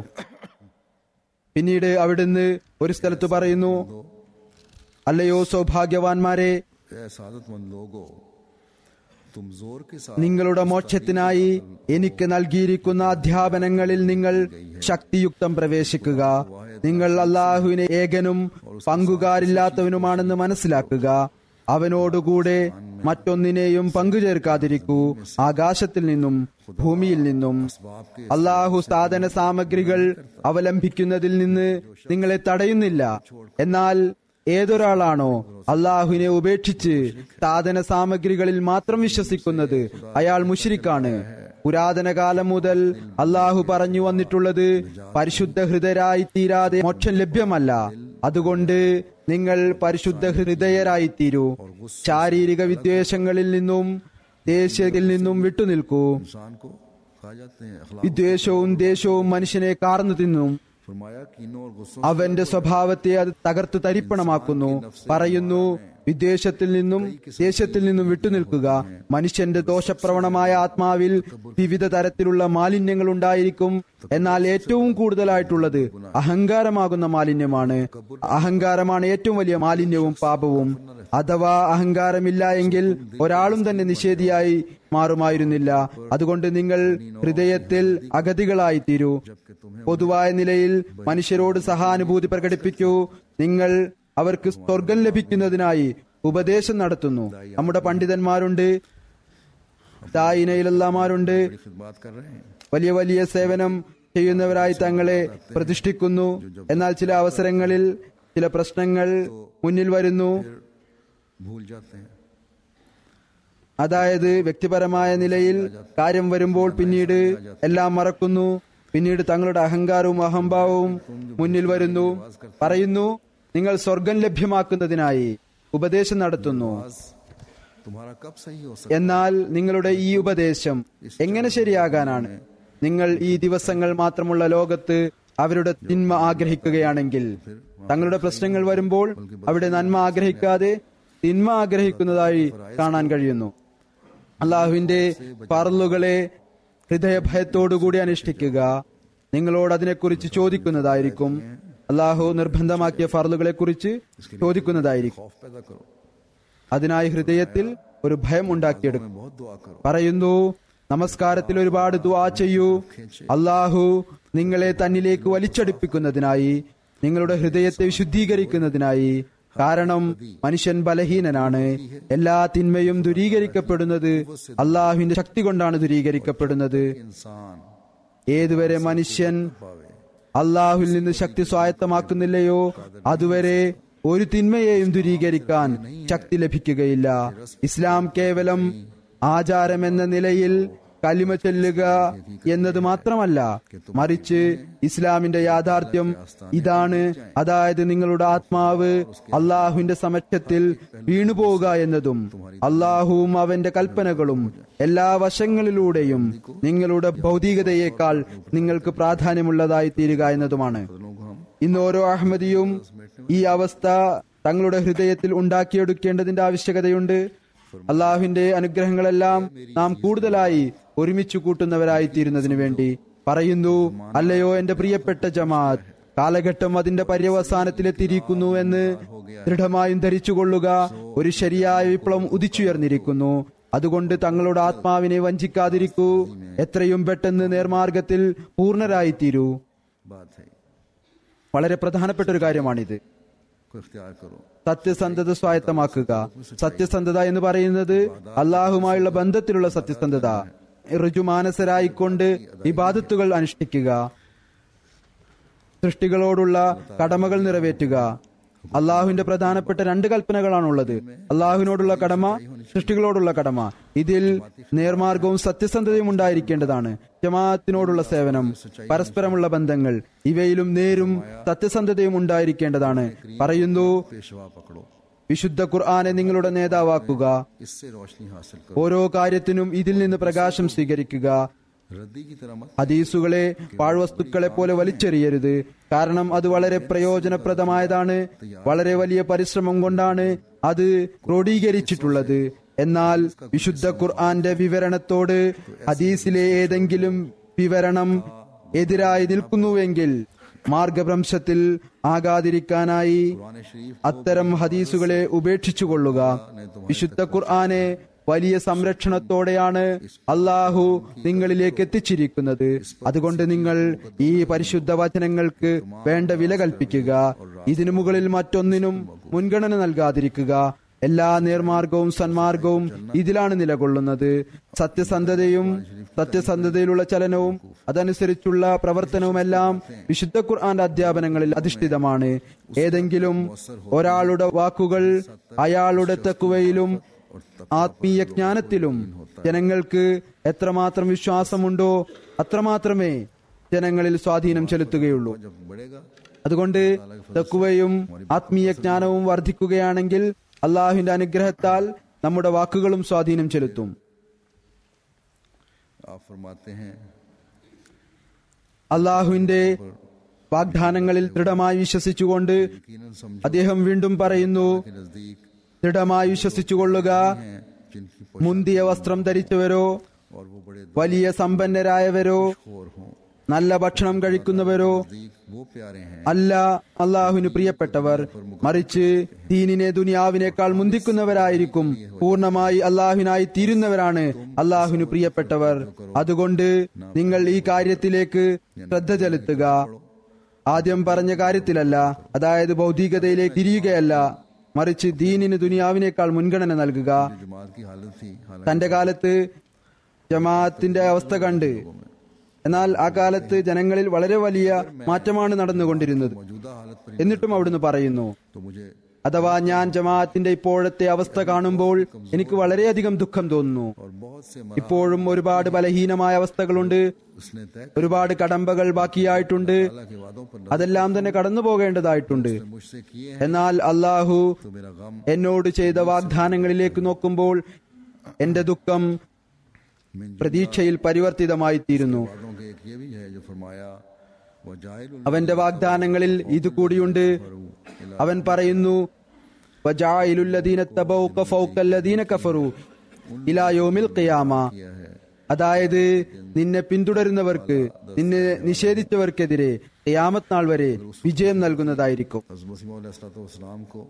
Speaker 3: പിന്നീട് അവിടുന്ന് ഒരു സ്ഥലത്ത് പറയുന്നു അല്ലയോ സൗഭാഗ്യവാന്മാരെ
Speaker 2: ए सादतमंद लोगो तुम जोर के साथ
Speaker 3: നിങ്ങളുടെ മോക്ഷത്തിനായി എനിക്ക് നൽകിയിരിക്കുന്ന അധ്യാപനങ്ങളിൽ നിങ്ങൾ ശക്തിയുക്തം പ്രവേശിക്കുക നിങ്ങൾ അള്ളാഹുവിനെ ഏകനും പങ്കുകാരില്ലാത്തവനുമാണെന്ന് മനസ്സിലാക്കുക അവനോടുകൂടെ മറ്റൊന്നിനെയും പങ്കുചേർക്കാതിരിക്കൂ ആകാശത്തിൽ നിന്നും ഭൂമിയിൽ നിന്നും
Speaker 2: बाप के
Speaker 3: അള്ളാഹു സാധന സാമഗ്രികൾ അവലംബിക്കുന്നതിൽ നിന്ന് നിങ്ങളെ തടയുന്നില്ല എന്നാൽ ഏതൊരാളാണോ അള്ളാഹുവിനെ ഉപേക്ഷിച്ച് സാധന സാമഗ്രികളിൽ മാത്രം വിശ്വസിക്കുന്നത് അയാൾ മുഷിരിക്കാണ് പുരാതന കാലം മുതൽ അള്ളാഹു പറഞ്ഞു വന്നിട്ടുള്ളത് പരിശുദ്ധ ഹൃദയരായി തീരാതെ മോക്ഷം ലഭ്യമല്ല അതുകൊണ്ട് നിങ്ങൾ പരിശുദ്ധ ഹൃദയരായിത്തീരൂ ശാരീരിക വിദ്വേഷങ്ങളിൽ നിന്നും ദേഷ്യത്തിൽ നിന്നും വിട്ടുനിൽക്കൂ
Speaker 2: इंसान को खा जाते हैं अखलाक
Speaker 3: വിദ്വേഷവും ദേഷ്യവും മനുഷ്യനെ കാർന്നു തിന്നും
Speaker 2: फरमाया कीनों और गुस्सों
Speaker 3: അവന്റെ സ്വഭാവത്തെ അത് തകർത്ത് തരിപ്പണമാക്കുന്നു പറയുന്നു വിദ്വേഷത്തിൽ നിന്നും ദേശത്തിൽ നിന്നും വിട്ടുനിൽക്കുക മനുഷ്യന്റെ ദോഷപ്രവണമായ ആത്മാവിൽ വിവിധ തരത്തിലുള്ള മാലിന്യങ്ങൾ ഉണ്ടായിരിക്കും എന്നാൽ ഏറ്റവും കൂടുതലായിട്ടുള്ളത് അഹങ്കാരമാകുന്ന മാലിന്യമാണ് അഹങ്കാരമാണ് ഏറ്റവും വലിയ മാലിന്യവും പാപവും അഥവാ അഹങ്കാരമില്ല എങ്കിൽ ഒരാളും തന്നെ നിഷേധിയായി മാറുമായിരുന്നില്ല അതുകൊണ്ട് നിങ്ങൾ ഹൃദയത്തിൽ അഗതികളായി തീരൂ പൊതുവായ നിലയിൽ മനുഷ്യരോട് സഹാനുഭൂതി പ്രകടിപ്പിക്കൂ നിങ്ങൾ അവർക്ക് സ്വർഗം ലഭിക്കുന്നതിനായി ഉപദേശം നടത്തുന്നു നമ്മുടെ പണ്ഡിതന്മാരുണ്ട് തായിനയിലെല്ലാമാരുണ്ട്
Speaker 2: की खिदमत कर रहे हैं
Speaker 3: വലിയ വലിയ സേവനം ചെയ്യുന്നവരായി തങ്ങളെ പ്രതിഷ്ഠിക്കുന്നു എന്നാൽ ചില അവസരങ്ങളിൽ ചില പ്രശ്നങ്ങൾ മുന്നിൽ വരുന്നു
Speaker 2: भूल जाते हैं
Speaker 3: അതായത് വ്യക്തിപരമായ നിലയിൽ കാര്യം വരുമ്പോൾ പിന്നീട് എല്ലാം മറക്കുന്നു പിന്നീട് തങ്ങളുടെ അഹങ്കാരവും അഹംഭാവവും മുന്നിൽ വരുന്നു പറയുന്നു നിങ്ങൾ സ്വർഗം ലഭ്യമാക്കുന്നതിനായി ഉപദേശം നടത്തുന്നു
Speaker 2: आज तुम्हारा कब सही हो सकता
Speaker 3: എന്നാൽ നിങ്ങളുടെ ഈ ഉപദേശം എങ്ങനെ ശരിയാകാനാണ് നിങ്ങൾ ഈ ദിവസങ്ങൾ മാത്രമുള്ള ലോകത്ത് അവരുടെ തിന്മ ആഗ്രഹിക്കുകയാണെങ്കിൽ തങ്ങളുടെ പ്രശ്നങ്ങൾ വരുമ്പോൾ അവിടെ നന്മ ആഗ്രഹിക്കാതെ തിന്മ ആഗ്രഹിക്കുന്നതായി കാണാൻ കഴിയുന്നു അള്ളാഹുവിന്റെ പറലുകളെ ഹൃദയഭയത്തോടുകൂടി അനുഷ്ഠിക്കുക നിങ്ങളോട് അതിനെക്കുറിച്ച് ചോദിക്കുന്നതായിരിക്കും അള്ളാഹു നിർബന്ധമാക്കിയ ഫറലുകളെ കുറിച്ച് ചോദിക്കുന്നതായിരിക്കും
Speaker 2: खौफ पैदा करो
Speaker 3: അതിനായി ഹൃദയത്തിൽ ഒരു ഭയം ഉണ്ടാക്കിയെടുക്കും
Speaker 2: मैं बहुत दुआ करो
Speaker 3: പറയുന്നു നമസ്കാരത്തിൽ ഒരുപാട് ദുആ ചെയ്യൂ അള്ളാഹു നിങ്ങളെ തന്നിലേക്ക് വലിച്ചടിപ്പിക്കുന്നതിനായി നിങ്ങളുടെ ഹൃദയത്തെ വിശുദ്ധീകരിക്കുന്നതിനായി കാരണം മനുഷ്യൻ ബലഹീനനാണ് എല്ലാ തിന്മയും ദുരീകരിക്കപ്പെടുന്നത് അള്ളാഹുവിന്റെ ശക്തി കൊണ്ടാണ് ദുരീകരിക്കപ്പെടുന്നത്
Speaker 2: इंसान
Speaker 3: ഏതുവരെ മനുഷ്യൻ
Speaker 2: पावे
Speaker 3: അള്ളാഹുവിൽ നിന്ന് ശക്തി സ്വായത്തമാക്കുന്നില്ലയോ അതുവരെ ഒരു തിന്മയെയും ദുരീകരിക്കാൻ ശക്തി ലഭിക്കുകയില്ല ഇസ്ലാം കേവലം ആചാരം എന്ന നിലയിൽ കലിമ ചൊല്ലുക എന്നത് മാത്രമല്ല മറിച്ച് ഇസ്ലാമിന്റെ യാഥാർത്ഥ്യം ഇതാണ് അതായത് നിങ്ങളുടെ ആത്മാവ് അള്ളാഹുവിന്റെ സമക്ഷത്തിൽ വീണുപോവുക എന്നതും അള്ളാഹുവും അവന്റെ കൽപ്പനകളും എല്ലാ വശങ്ങളിലൂടെയും നിങ്ങളുടെ ഭൗതികതയേക്കാൾ നിങ്ങൾക്ക് പ്രാധാന്യമുള്ളതായി തീരുക എന്നതുമാണ്
Speaker 2: लोगों को हम
Speaker 3: ഇന്ന് ഓരോ അഹമ്മദിയും ഈ അവസ്ഥ തങ്ങളുടെ ഹൃദയത്തിൽ ഉണ്ടാക്കിയെടുക്കേണ്ടതിന്റെ ആവശ്യകതയുണ്ട് അള്ളാഹുവിന്റെ അനുഗ്രഹങ്ങളെല്ലാം നാം കൂടുതലായി ഒരുമിച്ച് കൂട്ടുന്നവരായി തീരുന്നതിന് വേണ്ടി പറയുന്നു അല്ലയോ എന്റെ പ്രിയപ്പെട്ട ജമാഅത്ത് കാലഘട്ടം അതിന്റെ പര്യവസാനത്തിലെത്തിയിരിക്കുന്നു എന്ന് ദൃഢമായും ധരിച്ചുകൊള്ളുക ഒരു ശരിയായ വിപ്ലവം ഉദിച്ചുയർന്നിരിക്കുന്നു അതുകൊണ്ട് തങ്ങളുടെ ആത്മാവിനെ വഞ്ചിക്കാതിരിക്കൂ എത്രയും പെട്ടെന്ന് നേർമാർഗത്തിൽ പൂർണ്ണരായിത്തീരൂ
Speaker 2: बात है
Speaker 3: വളരെ പ്രധാനപ്പെട്ട ഒരു കാര്യമാണിത്
Speaker 2: को इख्तियार करो
Speaker 3: സത്യസന്ധത സ്വായത്തമാക്കുക സത്യസന്ധത എന്ന് പറയുന്നത് അള്ളാഹുമായുള്ള ബന്ധത്തിലുള്ള സത്യസന്ധത ഋജുമാനസരായിക്കൊണ്ട് ഇബാദത്തുകൾ അനുഷ്ഠിക്കുക സൃഷ്ടികളോടുള്ള കടമകൾ നിറവേറ്റുക അള്ളാഹുവിന്റെ പ്രധാനപ്പെട്ട രണ്ട് കൽപ്പനകളാണുള്ളത് അള്ളാഹുവിനോടുള്ള കടമ സൃഷ്ടികളോടുള്ള കടമ ഇതിൽ നേർമാർഗവും സത്യസന്ധതയും ഉണ്ടായിരിക്കേണ്ടതാണ് ജമാഅത്തിനോടുള്ള സേവനം പരസ്പരമുള്ള ബന്ധങ്ങൾ ഇവയിലും നേരും സത്യസന്ധതയും ഉണ്ടായിരിക്കേണ്ടതാണ് പറയുന്നു
Speaker 2: पेशवा पकड़ो
Speaker 3: വിശുദ്ധ ഖുർആനെ നിങ്ങളുടെ നേതാവാക്കുക
Speaker 2: इससे रोशनी हासिल करो
Speaker 3: ഓരോ കാര്യത്തിനും ഇതിൽ നിന്ന് പ്രകാശം സ്വീകരിക്കുക
Speaker 2: रद्दी की तरह मत
Speaker 3: ഹദീസുകളെ പാഴ്വസ്തുക്കളെ പോലെ വലിച്ചെറിയരുത് കാരണം അത് വളരെ പ്രയോജനപ്രദമായതാണ് വളരെ വലിയ പരിശ്രമം കൊണ്ടാണ് അത് ക്രോഡീകരിച്ചിട്ടുള്ളത് എന്നാൽ വിശുദ്ധ ഖുർആന്റെ വിവരണത്തോട് ഹദീസിലെ ഏതെങ്കിലും വിവരണം എതിരായി നിൽക്കുന്നുവെങ്കിൽ മാർഗഭ്രംശത്തിൽ ആകാതിരിക്കാനായി
Speaker 2: कुरान शरीफ
Speaker 3: അത്തരം ഹദീസുകളെ ഉപേക്ഷിച്ചുകൊള്ളുക വിശുദ്ധ ഖുർആനെ വലിയ സംരക്ഷണത്തോടെയാണ് അള്ളാഹു നിങ്ങളിലേക്ക് എത്തിച്ചിരിക്കുന്നത് അതുകൊണ്ട് നിങ്ങൾ ഈ പരിശുദ്ധ വചനങ്ങൾക്ക് വേണ്ട വില കൽപ്പിക്കുക ഇതിനു മുകളിൽ മറ്റൊന്നിനും മുൻഗണന നൽകാതിരിക്കുക എല്ലാ നേർമാർഗവും സന്മാർഗവും ഇതിലാണ് നിലകൊള്ളുന്നത് സത്യസന്ധതയും സത്യസന്ധതയിലുള്ള ചലനവും അതനുസരിച്ചുള്ള പ്രവർത്തനവുമെല്ലാം വിശുദ്ധ ഖുർആന്റെ അധ്യാപനങ്ങളിൽ അധിഷ്ഠിതമാണ് ഏതെങ്കിലും ഒരാളുടെ വാക്കുകൾ അയാളുടെ തക്കുവയിലും ആത്മീയ ജ്ഞാനത്തിലും ജനങ്ങൾക്ക് എത്രമാത്രം വിശ്വാസമുണ്ടോ അത്രമാത്രമേ ജനങ്ങളിൽ സ്വാധീനം ചെലുത്തുകയുള്ളൂ
Speaker 2: जब बढ़ेगा
Speaker 3: അതുകൊണ്ട് തക്കുവയും ആത്മീയ ജ്ഞാനവും വർദ്ധിക്കുകയാണെങ്കിൽ അള്ളാഹുവിന്റെ അനുഗ്രഹത്താൽ നമ്മുടെ വാക്കുകളും സ്വാധീനം ചെലുത്തും
Speaker 2: आप फरमाते हैं
Speaker 3: അള്ളാഹുവിന്റെ വാഗ്ദാനങ്ങളിൽ ദൃഢമായി വിശ്വസിച്ചുകൊണ്ട്
Speaker 2: यकीनन समझो
Speaker 3: അദ്ദേഹം വീണ്ടും പറയുന്നു
Speaker 2: के नजदीक
Speaker 3: ദൃഢമായി വിശ്വസിച്ചുകൊള്ളുക
Speaker 2: हैं जिनकी
Speaker 3: മുന്തിയ വസ്ത്രം ധരിച്ചവരോ
Speaker 2: और वो बड़े
Speaker 3: വലിയ സമ്പന്നരായവരോ
Speaker 2: खोर हों
Speaker 3: നല്ല ഭക്ഷണം കഴിക്കുന്നവരോ
Speaker 2: नजदीक वो प्यारे हैं
Speaker 3: അല്ല അള്ളാഹുവിന് പ്രിയപ്പെട്ടവർ മറിച്ച് ദീനിനെ ദുനിയാവിനേക്കാൾ മുന്തിക്കുന്നവരായിരിക്കും പൂർണ്ണമായി അള്ളാഹുവിനായി തീരുന്നവരാണ് അള്ളാഹുവിന് പ്രിയപ്പെട്ടവർ അതുകൊണ്ട് നിങ്ങൾ ഈ കാര്യത്തിലേക്ക് ശ്രദ്ധ ചെലുത്തുക ആദ്യം പറഞ്ഞ കാര്യത്തിലല്ല അതായത് ഭൗതികതയിലേക്ക് തിരിയുകയല്ല മറിച്ച് ദീനിന് ദുനിയാവിനേക്കാൾ മുൻഗണന നൽകുക
Speaker 2: जमात की हालत थी हालांकि
Speaker 3: തന്റെ കാലത്ത് ജമാഅത്തിന്റെ അവസ്ഥ കണ്ട് എന്നാൽ ആ കാലത്ത് ജനങ്ങളിൽ വളരെ വലിയ മാറ്റമാണ് നടന്നുകൊണ്ടിരുന്നത്
Speaker 2: मौजूदा हालत पर
Speaker 3: എന്നിട്ടും അവിടുന്ന് പറയുന്നു
Speaker 2: तो मुझे
Speaker 3: അഥവാ ഞാൻ ജമാഅത്തിന്റെ ഇപ്പോഴത്തെ അവസ്ഥ കാണുമ്പോൾ എനിക്ക് വളരെയധികം ദുഃഖം തോന്നുന്നു
Speaker 2: और बहुत से
Speaker 3: ഇപ്പോഴും ഒരുപാട് ബലഹീനമായ അവസ്ഥകളുണ്ട്
Speaker 2: उसने तय
Speaker 3: ഒരുപാട് കടമ്പകൾ ബാക്കിയായിട്ടുണ്ട്
Speaker 2: अल्लाह के वादों पर
Speaker 3: അതെല്ലാം തന്നെ കടന്നു പോകേണ്ടതായിട്ടുണ്ട്
Speaker 2: नजर मुझसे किए हैं
Speaker 3: എന്നാൽ അള്ളാഹു
Speaker 2: तो मेरा गम
Speaker 3: എന്നോട് ചെയ്ത വാഗ്ദാനങ്ങളിലേക്ക് നോക്കുമ്പോൾ എന്റെ ദുഃഖം
Speaker 2: मिन
Speaker 3: പ്രതീക്ഷയിൽ പരിവർത്തിതമായി തീരുന്നു
Speaker 2: वादों के एक ये भी है जो फरमाया वो जाहिल
Speaker 3: അവന്റെ വാഗ്ദാനങ്ങളിൽ ഇത് കൂടിയുണ്ട് അവൻ പറയുന്നു "വജാഇലുല്ലദീന തബൗക ഫൗകല്ലദീന കഫറു ഇലാ യൗമിൽ ഖിയാമ."
Speaker 2: किया है
Speaker 3: അതായത് നിന്നെ പിന്തുടരുന്നവർക്ക് നിന്നെ നിഷേധിച്ചവർക്കെതിരെ ഖിയാമത്ത് നാൾ വരെ വിജയം നൽകുന്നതായിരിക്കും
Speaker 2: हज़रत मसीह अलैहिस्सलाम को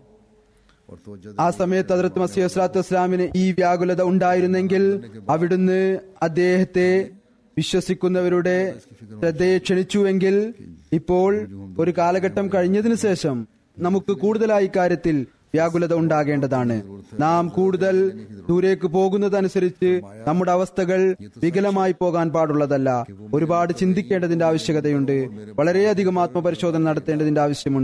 Speaker 2: और तवज्जो
Speaker 3: ആ സമയത്ത് ഹദ്രത്ത് മസീഹ് സ്വലാത്തു വസ്സലാമിന് ഈ വ്യാകുലത ഉണ്ടായിരുന്നെങ്കിൽ അവിടുന്ന് അദ്ദേഹത്തെ വിശ്വസിക്കുന്നവരുടെ ശ്രദ്ധയെ ക്ഷണിച്ചുവെങ്കിൽ ഇപ്പോൾ ഒരു കാലഘട്ടം കഴിഞ്ഞതിനു ശേഷം നമുക്ക് കൂടുതലായി കാര്യത്തിൽ വ്യാകുലത ഉണ്ടാകേണ്ടതാണ് നാം കൂടുതൽ ദൂരേക്ക് പോകുന്നതനുസരിച്ച് നമ്മുടെ അവസ്ഥകൾ വികലമായി പോകാൻ പാടുള്ളതല്ല ഒരുപാട് ചിന്തിക്കേണ്ടതിന്റെ ആവശ്യകതയുണ്ട് വളരെയധികം ആത്മപരിശോധന നടത്തേണ്ടതിന്റെ ആവശ്യമുണ്ട്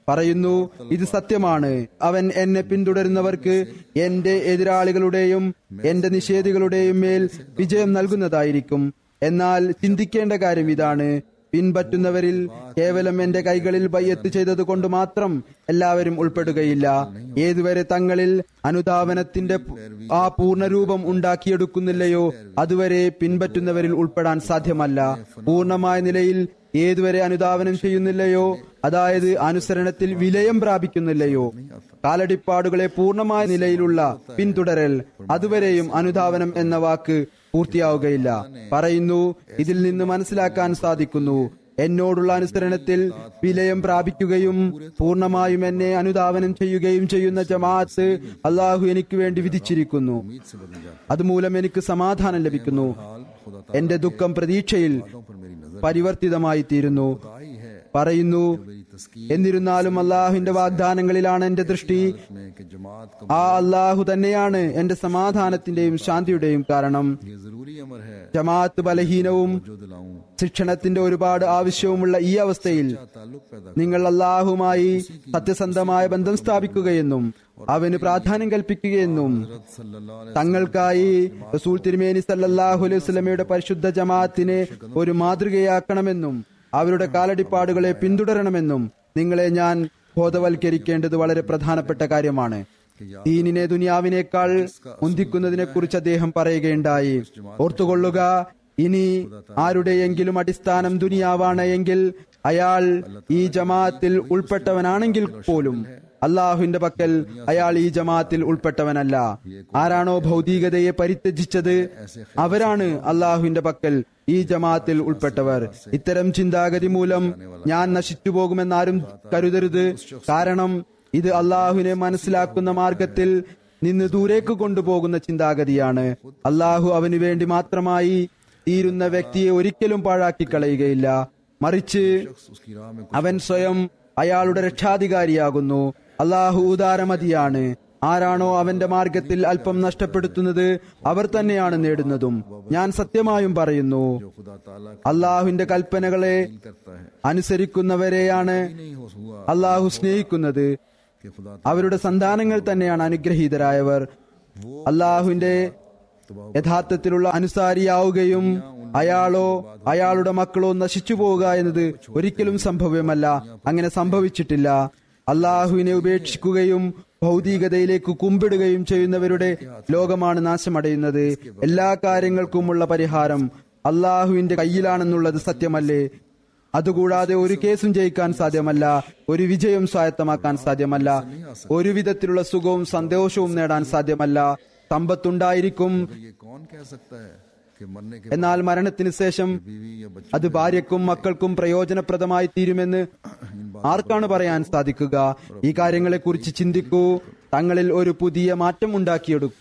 Speaker 3: പറയുന്നു ഇത് സത്യമാണ് അവൻ എന്നെ പിന്തുടരുന്നവർക്ക് എന്റെ എതിരാളികളുടെയും എന്റെ നിഷേധികളുടെയും മേൽ വിജയം നൽകുന്നതായിരിക്കും എന്നാൽ ചിന്തിക്കേണ്ട കാര്യം ഇതാണ് പിൻപറ്റുന്നവരിൽ കേവലം എന്റെ കൈകളിൽ ബയ്യത്ത് ചെയ്തത് കൊണ്ട് മാത്രം എല്ലാവരും ഉൾപ്പെടുകയില്ല ഏതുവരെ തങ്ങളിൽ അനുധാവനത്തിന്റെ പു- ആ പൂർണ്ണരൂപം ഉണ്ടാക്കിയെടുക്കുന്നില്ലയോ അതുവരെ പിൻപറ്റുന്നവരിൽ ഉൾപ്പെടാൻ സാധ്യമല്ല പൂർണ്ണമായ നിലയിൽ ഏതുവരെ അനുധാവനം ചെയ്യുന്നില്ലയോ അതായത് അനുസരണത്തിൽ വിലയം പ്രാപിക്കുന്നില്ലയോ കാലടിപ്പാടുകളെ പൂർണ്ണമായ നിലയിലുള്ള പിന്തുടരൽ അതുവരെയും അനുധാവനം എന്ന വാക്ക് പൂർത്തിയാവുകയില്ല പറയുന്നു ഇതിൽ നിന്ന് മനസ്സിലാക്കാൻ സാധിക്കുന്നു എന്നോടുള്ള അനുസരണത്തിൽ വിലയം പ്രാപിക്കുകയും പൂർണ്ണമായും എന്നെ അനുധാവനം ചെയ്യുകയും ചെയ്യുന്ന ജമാഅത്ത് അള്ളാഹു എനിക്ക് വേണ്ടി വിധിച്ചിരിക്കുന്നു
Speaker 2: उम्मीद से बदल जाता
Speaker 3: അതുമൂലം എനിക്ക് സമാധാനം ലഭിക്കുന്നു
Speaker 2: हाल खुदा
Speaker 3: എന്റെ ദുഃഖം പ്രതീക്ഷയിൽ
Speaker 2: तालों पर मेरी नजर
Speaker 3: പരിവർത്തിതമായി തീരുന്നു
Speaker 2: आई है
Speaker 3: പറയുന്നു
Speaker 2: मेरी तस्कीर
Speaker 3: എന്നിരുന്നാലും അള്ളാഹുവിന്റെ വാഗ്ദാനങ്ങളിലാണ് എന്റെ ദൃഷ്ടി
Speaker 2: में कि जमात का
Speaker 3: ആ അള്ളാഹു തന്നെയാണ് എന്റെ സമാധാനത്തിന്റെയും ശാന്തിയുടെയും കാരണം
Speaker 2: ये जरूरी अमर है
Speaker 3: ജമാഅത്ത് ബലഹീനവും
Speaker 2: जो दिलाऊं
Speaker 3: ശിക്ഷണത്തിന്റെ ഒരുപാട് ആവശ്യവുമുള്ള ഈ അവസ്ഥയിൽ
Speaker 2: क्या ताल्लुक पैदा
Speaker 3: നിങ്ങൾ അള്ളാഹുമായി സത്യസന്ധമായ ബന്ധം സ്ഥാപിക്കുകയെന്നും അവന് പ്രാധാന്യം കൽപ്പിക്കുകയെന്നും
Speaker 2: हजरत सल्लल्लाहु अलैहि
Speaker 3: തങ്ങൾക്കായി റസൂൽ തിരുമേനി സല്ലല്ലാഹു അലൈഹി വസല്ലമയുടെ പരിശുദ്ധ ജമാഅത്തിനെ ഒരു മാതൃകയാക്കണമെന്നും അവരുടെ കാലടിപ്പാടുകളെ പിന്തുടരണമെന്നും നിങ്ങളെ ഞാൻ ബോധവൽക്കരിക്കേണ്ടത് വളരെ പ്രധാനപ്പെട്ട കാര്യമാണ് ദീനിനെ ദുനിയാവിനേക്കാൾ മുന്തിക്കുന്നതിനെ കുറിച്ച് അദ്ദേഹം പറയുകയുണ്ടായി ഓർത്തുകൊള്ളുക ഇനി ആരുടെയെങ്കിലും അടിസ്ഥാനം ദുനിയാവാണ് എങ്കിൽ അയാൾ ഈ ജമാഅത്തിൽ ഉൾപ്പെട്ടവനാണെങ്കിൽ പോലും അള്ളാഹുവിന്റെ പക്കൽ അയാൾ ഈ ജമാഅത്തിൽ ഉൾപ്പെട്ടവനല്ല ആരാണോ ഭൗതികതയെ പരിത്യജിച്ചത് അവരാണ് അള്ളാഹുവിന്റെ പക്കൽ ഈ ജമാഅത്തിൽ ഉൾപ്പെട്ടവർ ഇത്തരം ചിന്താഗതി മൂലം ഞാൻ നശിച്ചു പോകുമെന്നാരും കരുതരുത് കാരണം ഇത് അള്ളാഹുവിനെ മനസ്സിലാക്കുന്ന മാർഗത്തിൽ നിന്ന് ദൂരേക്ക് കൊണ്ടുപോകുന്ന ചിന്താഗതിയാണ് അള്ളാഹു അവന് വേണ്ടി മാത്രമായി തീരുന്ന വ്യക്തിയെ ഒരിക്കലും പാഴാക്കി കളയുകയില്ല മറിച്ച്
Speaker 2: शख्स उसकी राह में
Speaker 3: അവൻ സ്വയം അയാളുടെ രക്ഷാധികാരിയാകുന്നു അള്ളാഹു ഉദാരമതിയാണ് ആരാണോ അവന്റെ മാർഗത്തിൽ അല്പം നഷ്ടപ്പെടുത്തുന്നത് അവർ തന്നെയാണ് നേടുന്നതും ഞാൻ സത്യമായും പറയുന്നു
Speaker 2: जो खुदा ताला
Speaker 3: അള്ളാഹുവിന്റെ കൽപ്പനകളെ
Speaker 2: करता है
Speaker 3: അനുസരിക്കുന്നവരെയാണ്
Speaker 2: नहीं हो हुआ
Speaker 3: അള്ളാഹു സ്നേഹിക്കുന്നത്
Speaker 2: कि खुदा
Speaker 3: അവരുടെ സന്താനങ്ങൾ തന്നെയാണ് അനുഗ്രഹീതരായവർ അള്ളാഹുവിന്റെ യഥാർത്ഥത്തിലുള്ള അനുസാരിയാവുകയും അയാളോ അയാളുടെ മക്കളോ നശിച്ചു പോവുക എന്നത് ഒരിക്കലും സംഭവ്യമല്ല അങ്ങനെ സംഭവിച്ചിട്ടില്ല അള്ളാഹുവിനെ ഉപേക്ഷിക്കുകയും ഭൗതികതയിലേക്ക് കുമ്പിടുകയും ചെയ്യുന്നവരുടെ ലോകമാണ് നാശമടയുന്നത് എല്ലാ കാര്യങ്ങൾക്കുമുള്ള പരിഹാരം അള്ളാഹുവിന്റെ കയ്യിലാണെന്നുള്ളത് സത്യമല്ലേ അതുകൂടാതെ ഒരു കേസും ജയിക്കാൻ സാധ്യമല്ല ഒരു വിജയം സ്വായത്തമാക്കാൻ സാധ്യമല്ല ഒരു വിധത്തിലുള്ള സുഖവും സന്തോഷവും നേടാൻ സാധ്യമല്ല സമ്പത്തുണ്ടായിരിക്കും
Speaker 2: ये कौन कह सकता है कि मरने के
Speaker 3: എന്നാൽ മരണത്തിന് ശേഷം
Speaker 2: बीवी या बच्चे
Speaker 3: അത് ഭാര്യക്കും മക്കൾക്കും പ്രയോജനപ്രദമായി തീരുമെന്ന് ആർക്കാണ് പറയാൻ സാധിക്കുക ഈ കാര്യങ്ങളെക്കുറിച്ച് ചിന്തിക്കൂ തങ്ങളിൽ ഒരു പുതിയ മാറ്റം ഉണ്ടാക്കിയെടുക്കും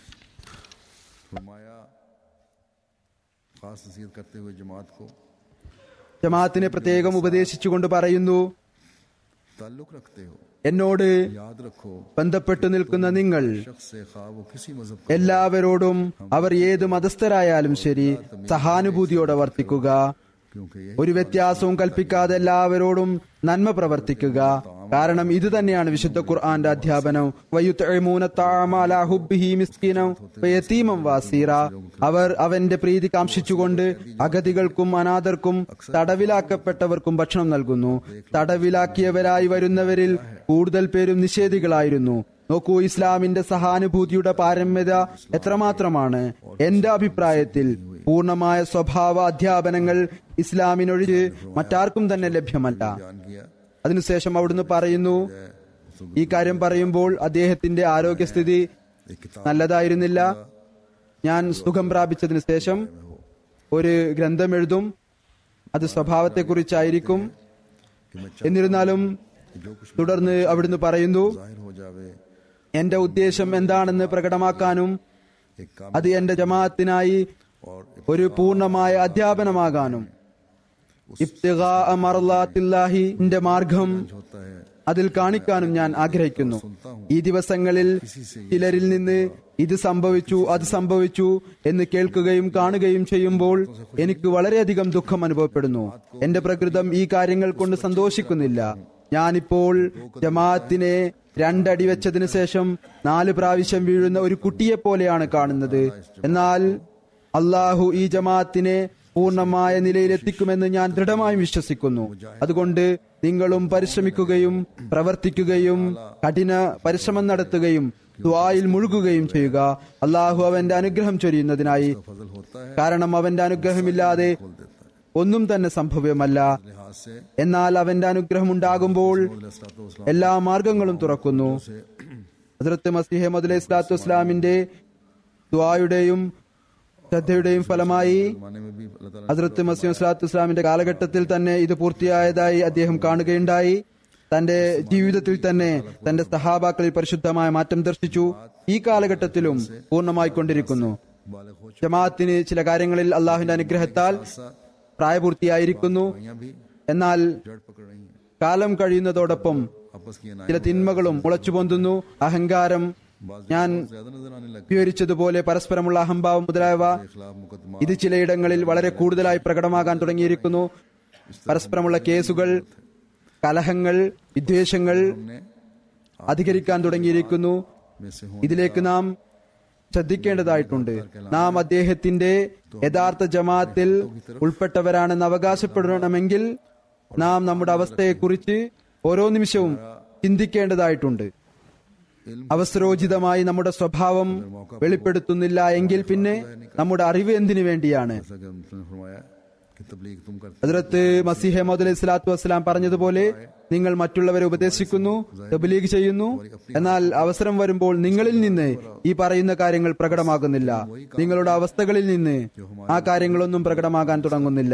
Speaker 2: फरमाया खास नसीहत करते हुए जमात को
Speaker 3: ജമാഅത്തിനെ പ്രത്യേകം ഉപദേശിച്ചുകൊണ്ട് പറയുന്നു
Speaker 2: ताल्लुक रखते हो
Speaker 3: എന്നോട്
Speaker 2: याद रखो
Speaker 3: ബന്ധപ്പെട്ടു നിൽക്കുന്ന നിങ്ങൾ
Speaker 2: शख्स से खा वो किसी मजहब का
Speaker 3: എല്ലാവരോടും അവർ ഏത് മതസ്ഥരായാലും ശരി സഹാനുഭൂതിയോടെ വർത്തിക്കുക
Speaker 2: क्योंकि ये
Speaker 3: ഒരു വ്യത്യാസവും കൽപ്പിക്കാതെ എല്ലാവരോടും നന്മ പ്രവർത്തിക്കുക കാരണം ഇത് തന്നെയാണ് വിശുദ്ധ ഖുർആന്റെ അധ്യാപനം വയുത്ഇമൂന തഅമ അലാ ഹുബ്ബിഹി മിസ്കീനം വയതീമം വാസീറ അവർ അവന്റെ പ്രീതി കാംക്ഷിച്ചുകൊണ്ട് അഗതികൾക്കും അനാഥർക്കും തടവിലാക്കപ്പെട്ടവർക്കും ഭക്ഷണം നൽകുന്നു തടവിലാക്കിയവരായി വരുന്നവരിൽ കൂടുതൽ പേരും നിഷേധികളായിരുന്നു നോക്കൂ ഇസ്ലാമിന്റെ സഹാനുഭൂതിയുടെ പാരമ്യത എത്രമാത്രമാണ് എന്റെ അഭിപ്രായത്തിൽ പൂർണ്ണമായ സ്വഭാവ അധ്യാപനങ്ങൾ ഇസ്ലാമിനൊഴിച്ച് മറ്റാർക്കും തന്നെ ലഭ്യമല്ല
Speaker 2: बयान किया
Speaker 3: അതിനുശേഷം അവിടുന്ന് പറയുന്നു ഈ കാര്യം പറയുമ്പോൾ അദ്ദേഹത്തിന്റെ ആരോഗ്യസ്ഥിതി
Speaker 2: एक किताब
Speaker 3: നല്ലതായിരുന്നില്ല ഞാൻ സുഖം പ്രാപിച്ചതിന് ശേഷം ഒരു ഗ്രന്ഥം എഴുതും അത് സ്വഭാവത്തെക്കുറിച്ചായിരിക്കും
Speaker 2: कि मैं
Speaker 3: എന്നിരുന്നാലും
Speaker 2: जो कुछ
Speaker 3: തുടർന്ന് അവിടുന്ന് പറയുന്നു
Speaker 2: जाहिर हो जावे
Speaker 3: എന്റെ ഉദ്ദേശം എന്താണെന്ന് പ്രകടമാക്കാനും
Speaker 2: एक काम
Speaker 3: അത് എന്റെ ജമാഅത്തിനായി
Speaker 2: और
Speaker 3: ഒരു പൂർണ്ണമായ അധ്യാപനമാകാനും ഇബ്തിഗാ മറല്ലാത്തില്ലാഹിന്റെ മാർഗം
Speaker 2: होता है
Speaker 3: അതിൽ കാണിക്കാനും ഞാൻ ആഗ്രഹിക്കുന്നു ഈ ദിവസങ്ങളിൽ ചിലരിൽ നിന്ന് ഇത് സംഭവിച്ചു അത് സംഭവിച്ചു എന്ന് കേൾക്കുകയും കാണുകയും ചെയ്യുമ്പോൾ എനിക്ക് വളരെയധികം ദുഃഖം അനുഭവപ്പെടുന്നു എന്റെ പ്രകൃതം ഈ കാര്യങ്ങൾ കൊണ്ട് സന്തോഷിക്കുന്നില്ല ഞാനിപ്പോൾ ജമാഅത്തിനെ രണ്ടടി വെച്ചതിന് ശേഷം നാല് പ്രാവശ്യം വീഴുന്ന ഒരു കുട്ടിയെ പോലെയാണ് കാണുന്നത് എന്നാൽ അള്ളാഹു ഈ ജമാഅത്തിനെ പൂർണ്ണമായ നിലയിലെത്തിക്കുമെന്ന് ഞാൻ ദൃഢമായും വിശ്വസിക്കുന്നു അതുകൊണ്ട് നിങ്ങളും പരിശ്രമിക്കുകയും പ്രവർത്തിക്കുകയും കഠിന പരിശ്രമം നടത്തുകയും ദ്വായിൽ മുഴുകുകയും ചെയ്യുക അള്ളാഹു അവന്റെ അനുഗ്രഹം ചൊരിയുന്നതിനായി
Speaker 2: फजल होता है
Speaker 3: കാരണം അവന്റെ അനുഗ്രഹമില്ലാതെ
Speaker 2: खोल देता है
Speaker 3: ഒന്നും തന്നെ സംഭവ്യമല്ല
Speaker 2: लिहाज से
Speaker 3: എന്നാൽ അവന്റെ അനുഗ്രഹം ഉണ്ടാകുമ്പോൾ
Speaker 2: इस्लाम
Speaker 3: എല്ലാ മാർഗങ്ങളും തുറക്കുന്നു ഹസ്രത്ത് മസിഹ മുദലൈഹി സ്വലാത്തു വസ്സലാമിന്റെ ദ്വായുടെയും ശ്രദ്ധയുടെയും ഫലമായി
Speaker 2: जमाने में भी अल्लाह ताला
Speaker 3: ഹസ്രത്ത് മസീം സ്വലാത്തു വസ്സലാമിന്റെ കാലഘട്ടത്തിൽ തന്നെ ഇത് പൂർത്തിയായതായി അദ്ദേഹം കാണുകയുണ്ടായി തന്റെ ജീവിതത്തിൽ തന്നെ തന്റെ സഹാബാക്കളിൽ പരിശുദ്ധമായ മാറ്റം ദർശിച്ചു ഈ കാലഘട്ടത്തിലും പൂർണ്ണമായിക്കൊണ്ടിരിക്കുന്നു
Speaker 2: बालग हो
Speaker 3: ജമാഅത്തിന് ചില കാര്യങ്ങളിൽ അള്ളാഹുവിന്റെ അനുഗ്രഹത്താൽ പ്രായപൂർത്തിയായിരിക്കുന്നു
Speaker 2: यहाँ भी
Speaker 3: എന്നാൽ
Speaker 2: जड़ पकड़ रही हैं
Speaker 3: കാലം കഴിയുന്നതോടൊപ്പം
Speaker 2: आपस की
Speaker 3: ചില തിന്മകളും മുളച്ചു പൊന്തുന്നു അഹങ്കാരം ഞാൻ
Speaker 2: ज्यादा नजर आने लगे
Speaker 3: വിവരിച്ചതുപോലെ പരസ്പരമുള്ള അഹംഭാവം മുതലായവ
Speaker 2: खिलाफ मुकदमा
Speaker 3: ഇത് ചിലയിടങ്ങളിൽ വളരെ കൂടുതലായി പ്രകടമാകാൻ തുടങ്ങിയിരിക്കുന്നു പരസ്പരമുള്ള കേസുകൾ കലഹങ്ങൾ വിദ്വേഷങ്ങൾ
Speaker 2: ने
Speaker 3: അധികരിക്കാൻ തുടങ്ങിയിരിക്കുന്നു
Speaker 2: में से हूँ
Speaker 3: ഇതിലേക്ക് നാം ശ്രദ്ധിക്കേണ്ടതായിട്ടുണ്ട് നാം അദ്ദേഹത്തിന്റെ യഥാർത്ഥ ജമാഅത്തിൽ ഉൾപ്പെട്ടവരാണെന്ന് അവകാശപ്പെടണമെങ്കിൽ നാം നമ്മുടെ അവസ്ഥയെക്കുറിച്ച് ഓരോ നിമിഷവും ചിന്തിക്കേണ്ടതായിട്ടുണ്ട് അവസരോചിതമായി നമ്മുടെ സ്വഭാവം വെളിപ്പെടുത്തുന്നില്ല എങ്കിൽ പിന്നെ നമ്മുടെ അറിവ് എന്തിനു വേണ്ടിയാണ്
Speaker 2: जैसा कि हमने फरमाया कि तबलीग तुम करते
Speaker 3: ഹദ്രത്ത് മസീഹ മോദ് സ്വലാത്തു വസ്സലാം പറഞ്ഞതുപോലെ നിങ്ങൾ മറ്റുള്ളവരെ ഉപദേശിക്കുന്നു തബ്ലീഗ് ചെയ്യുന്നു എന്നാൽ അവസരം വരുമ്പോൾ നിങ്ങളിൽ നിന്ന് ഈ പറയുന്ന കാര്യങ്ങൾ പ്രകടമാകുന്നില്ല നിങ്ങളുടെ അവസ്ഥകളിൽ നിന്ന് ആ കാര്യങ്ങളൊന്നും പ്രകടമാകാൻ തുടങ്ങുന്നില്ല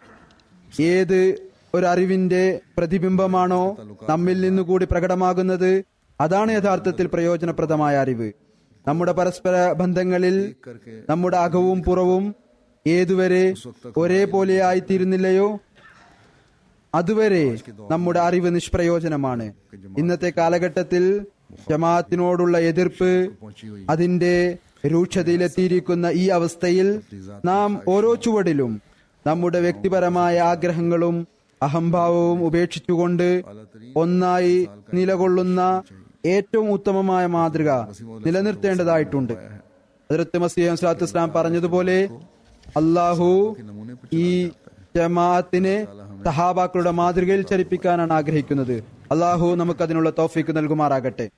Speaker 3: ഏത് ഒരു അറിവിന്റെ പ്രതിബിംബമാണോ നമ്മിൽ നിന്നുകൂടി പ്രകടമാകുന്നത് അതാണ് യഥാർത്ഥത്തിൽ പ്രയോജനപ്രദമായ അറിവ് നമ്മുടെ പരസ്പര ബന്ധങ്ങളിൽ നമ്മുടെ അകവും പുറവും ഏതുവരെ ഒരേപോലെ ആയിത്തീരുന്നില്ലയോ അതുവരെ നമ്മുടെ അറിവ് നിഷ്പ്രയോജനമാണ് ഇന്നത്തെ കാലഘട്ടത്തിൽ ജമാഅത്തിനോടുള്ള എതിർപ്പ് അതിന്റെ രൂക്ഷതയിലെത്തിയിരിക്കുന്ന ഈ അവസ്ഥയിൽ നാം ഓരോ ചുവടിലും നമ്മുടെ വ്യക്തിപരമായ ആഗ്രഹങ്ങളും അഹംഭാവവും ഉപേക്ഷിച്ചുകൊണ്ട് ഒന്നായി നിലകൊള്ളുന്ന ഏറ്റവും ഉത്തമമായ മാതൃക നിലനിർത്തേണ്ടതായിട്ടുണ്ട് ഹദ്രത്ത് മസീഹ് സ്വലാത്തു ഇസ്ലാം പറഞ്ഞതുപോലെ അള്ളാഹു ഈ ജമാഅത്തിനെ സഹാബാക്കളുടെ മാതൃകയിൽ ചലിപ്പിക്കാനാണ് ആഗ്രഹിക്കുന്നത് അള്ളാഹു നമുക്ക് അതിനുള്ള തോഫീക്ക് നൽകുമാറാകട്ടെ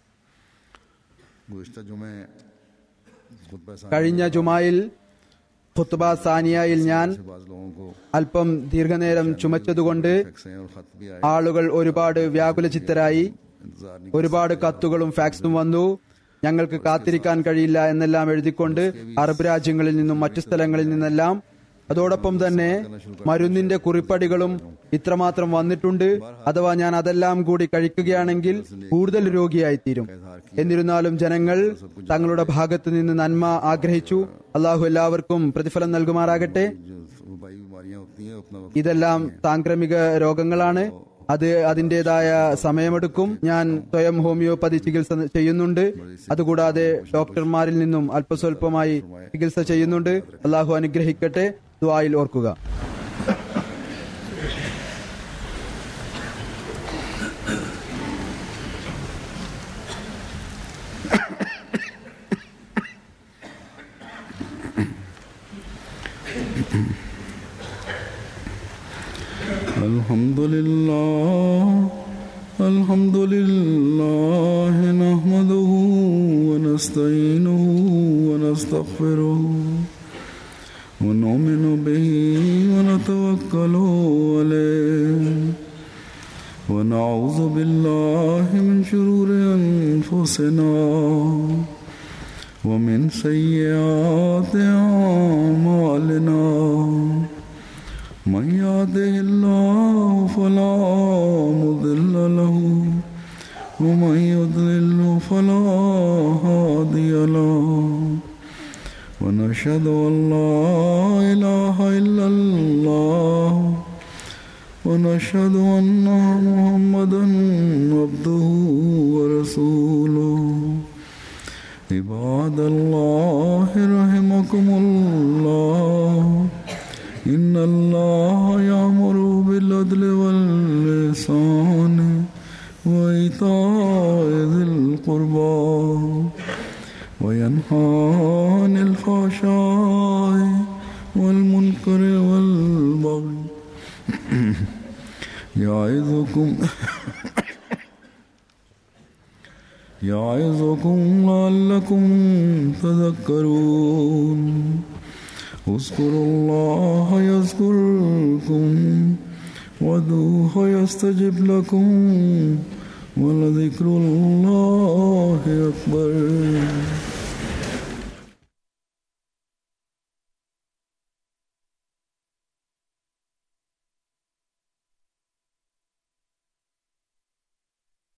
Speaker 2: गुजशत जुमे खुतबा सानी
Speaker 3: കഴിഞ്ഞ ജുമായിൽ ഖുത്ബ സാനിയയിൽ ഞാൻ
Speaker 2: से बाज लोगों को
Speaker 3: അല്പം ദീർഘനേരം ചുമച്ചതുകൊണ്ട്
Speaker 2: फैक्स हैं और खत भी आए
Speaker 3: ആളുകൾ ഒരുപാട് വ്യാകുലചിത്തരായി
Speaker 2: इंतजार नहीं
Speaker 3: ഒരുപാട് കത്തുകളും ഫാക്സും വന്നു ഞങ്ങൾക്ക് കാത്തിരിക്കാൻ കഴിയില്ല എന്നെല്ലാം എഴുതിക്കൊണ്ട് അറബ് രാജ്യങ്ങളിൽ നിന്നും മറ്റു സ്ഥലങ്ങളിൽ നിന്നെല്ലാം അതോടൊപ്പം തന്നെ മരുന്നിന്റെ കുറിപ്പടികളും ഇത്രമാത്രം വന്നിട്ടുണ്ട് അഥവാ ഞാൻ അതെല്ലാം കൂടി കഴിക്കുകയാണെങ്കിൽ കൂടുതൽ രോഗിയായിത്തീരും എന്നിരുന്നാലും ജനങ്ങൾ തങ്ങളുടെ ഭാഗത്ത് നിന്ന് നന്മ ആഗ്രഹിച്ചു അള്ളാഹു എല്ലാവർക്കും പ്രതിഫലം നൽകുമാറാകട്ടെ
Speaker 2: जो वबाई बीमारियां होती हैं अपना वक्त
Speaker 3: ഇതെല്ലാം സാംക്രമിക രോഗങ്ങളാണ് അത് അതിന്റേതായ സമയമെടുക്കും ഞാൻ സ്വയം ഹോമിയോപ്പതി ചികിത്സ ചെയ്യുന്നുണ്ട് അതുകൂടാതെ ഡോക്ടർമാരിൽ നിന്നും അല്പസ്വല്പമായി ചികിത്സ ചെയ്യുന്നുണ്ട് അള്ളാഹു അനുഗ്രഹിക്കട്ടെ ദ്വായിൽ ഓർക്കുക
Speaker 2: الحمد لله الحمد لله نحمده ونستعينه ونستغفره ونؤمن به ونتوكل عليه ونعوذ بالله من شرور أنفسنا ومن سيئات أعمالنا من يهده الله فلا مضل له ومن يضلل فلا هادي له ونشهد أن لا إله إلا الله ونشهد أن محمدا عبده ورسوله عباد الله رحمكم الله إن الله يأمر بالعدل واللسان وإيتاء ذي القربى وينهى عن الفحشاء والمنكر والبغي يعظكم يعظكم لعلكم تذكرون اذكروا الله يذكركم وادعوه يستجب لكم ولذكر الله أكبر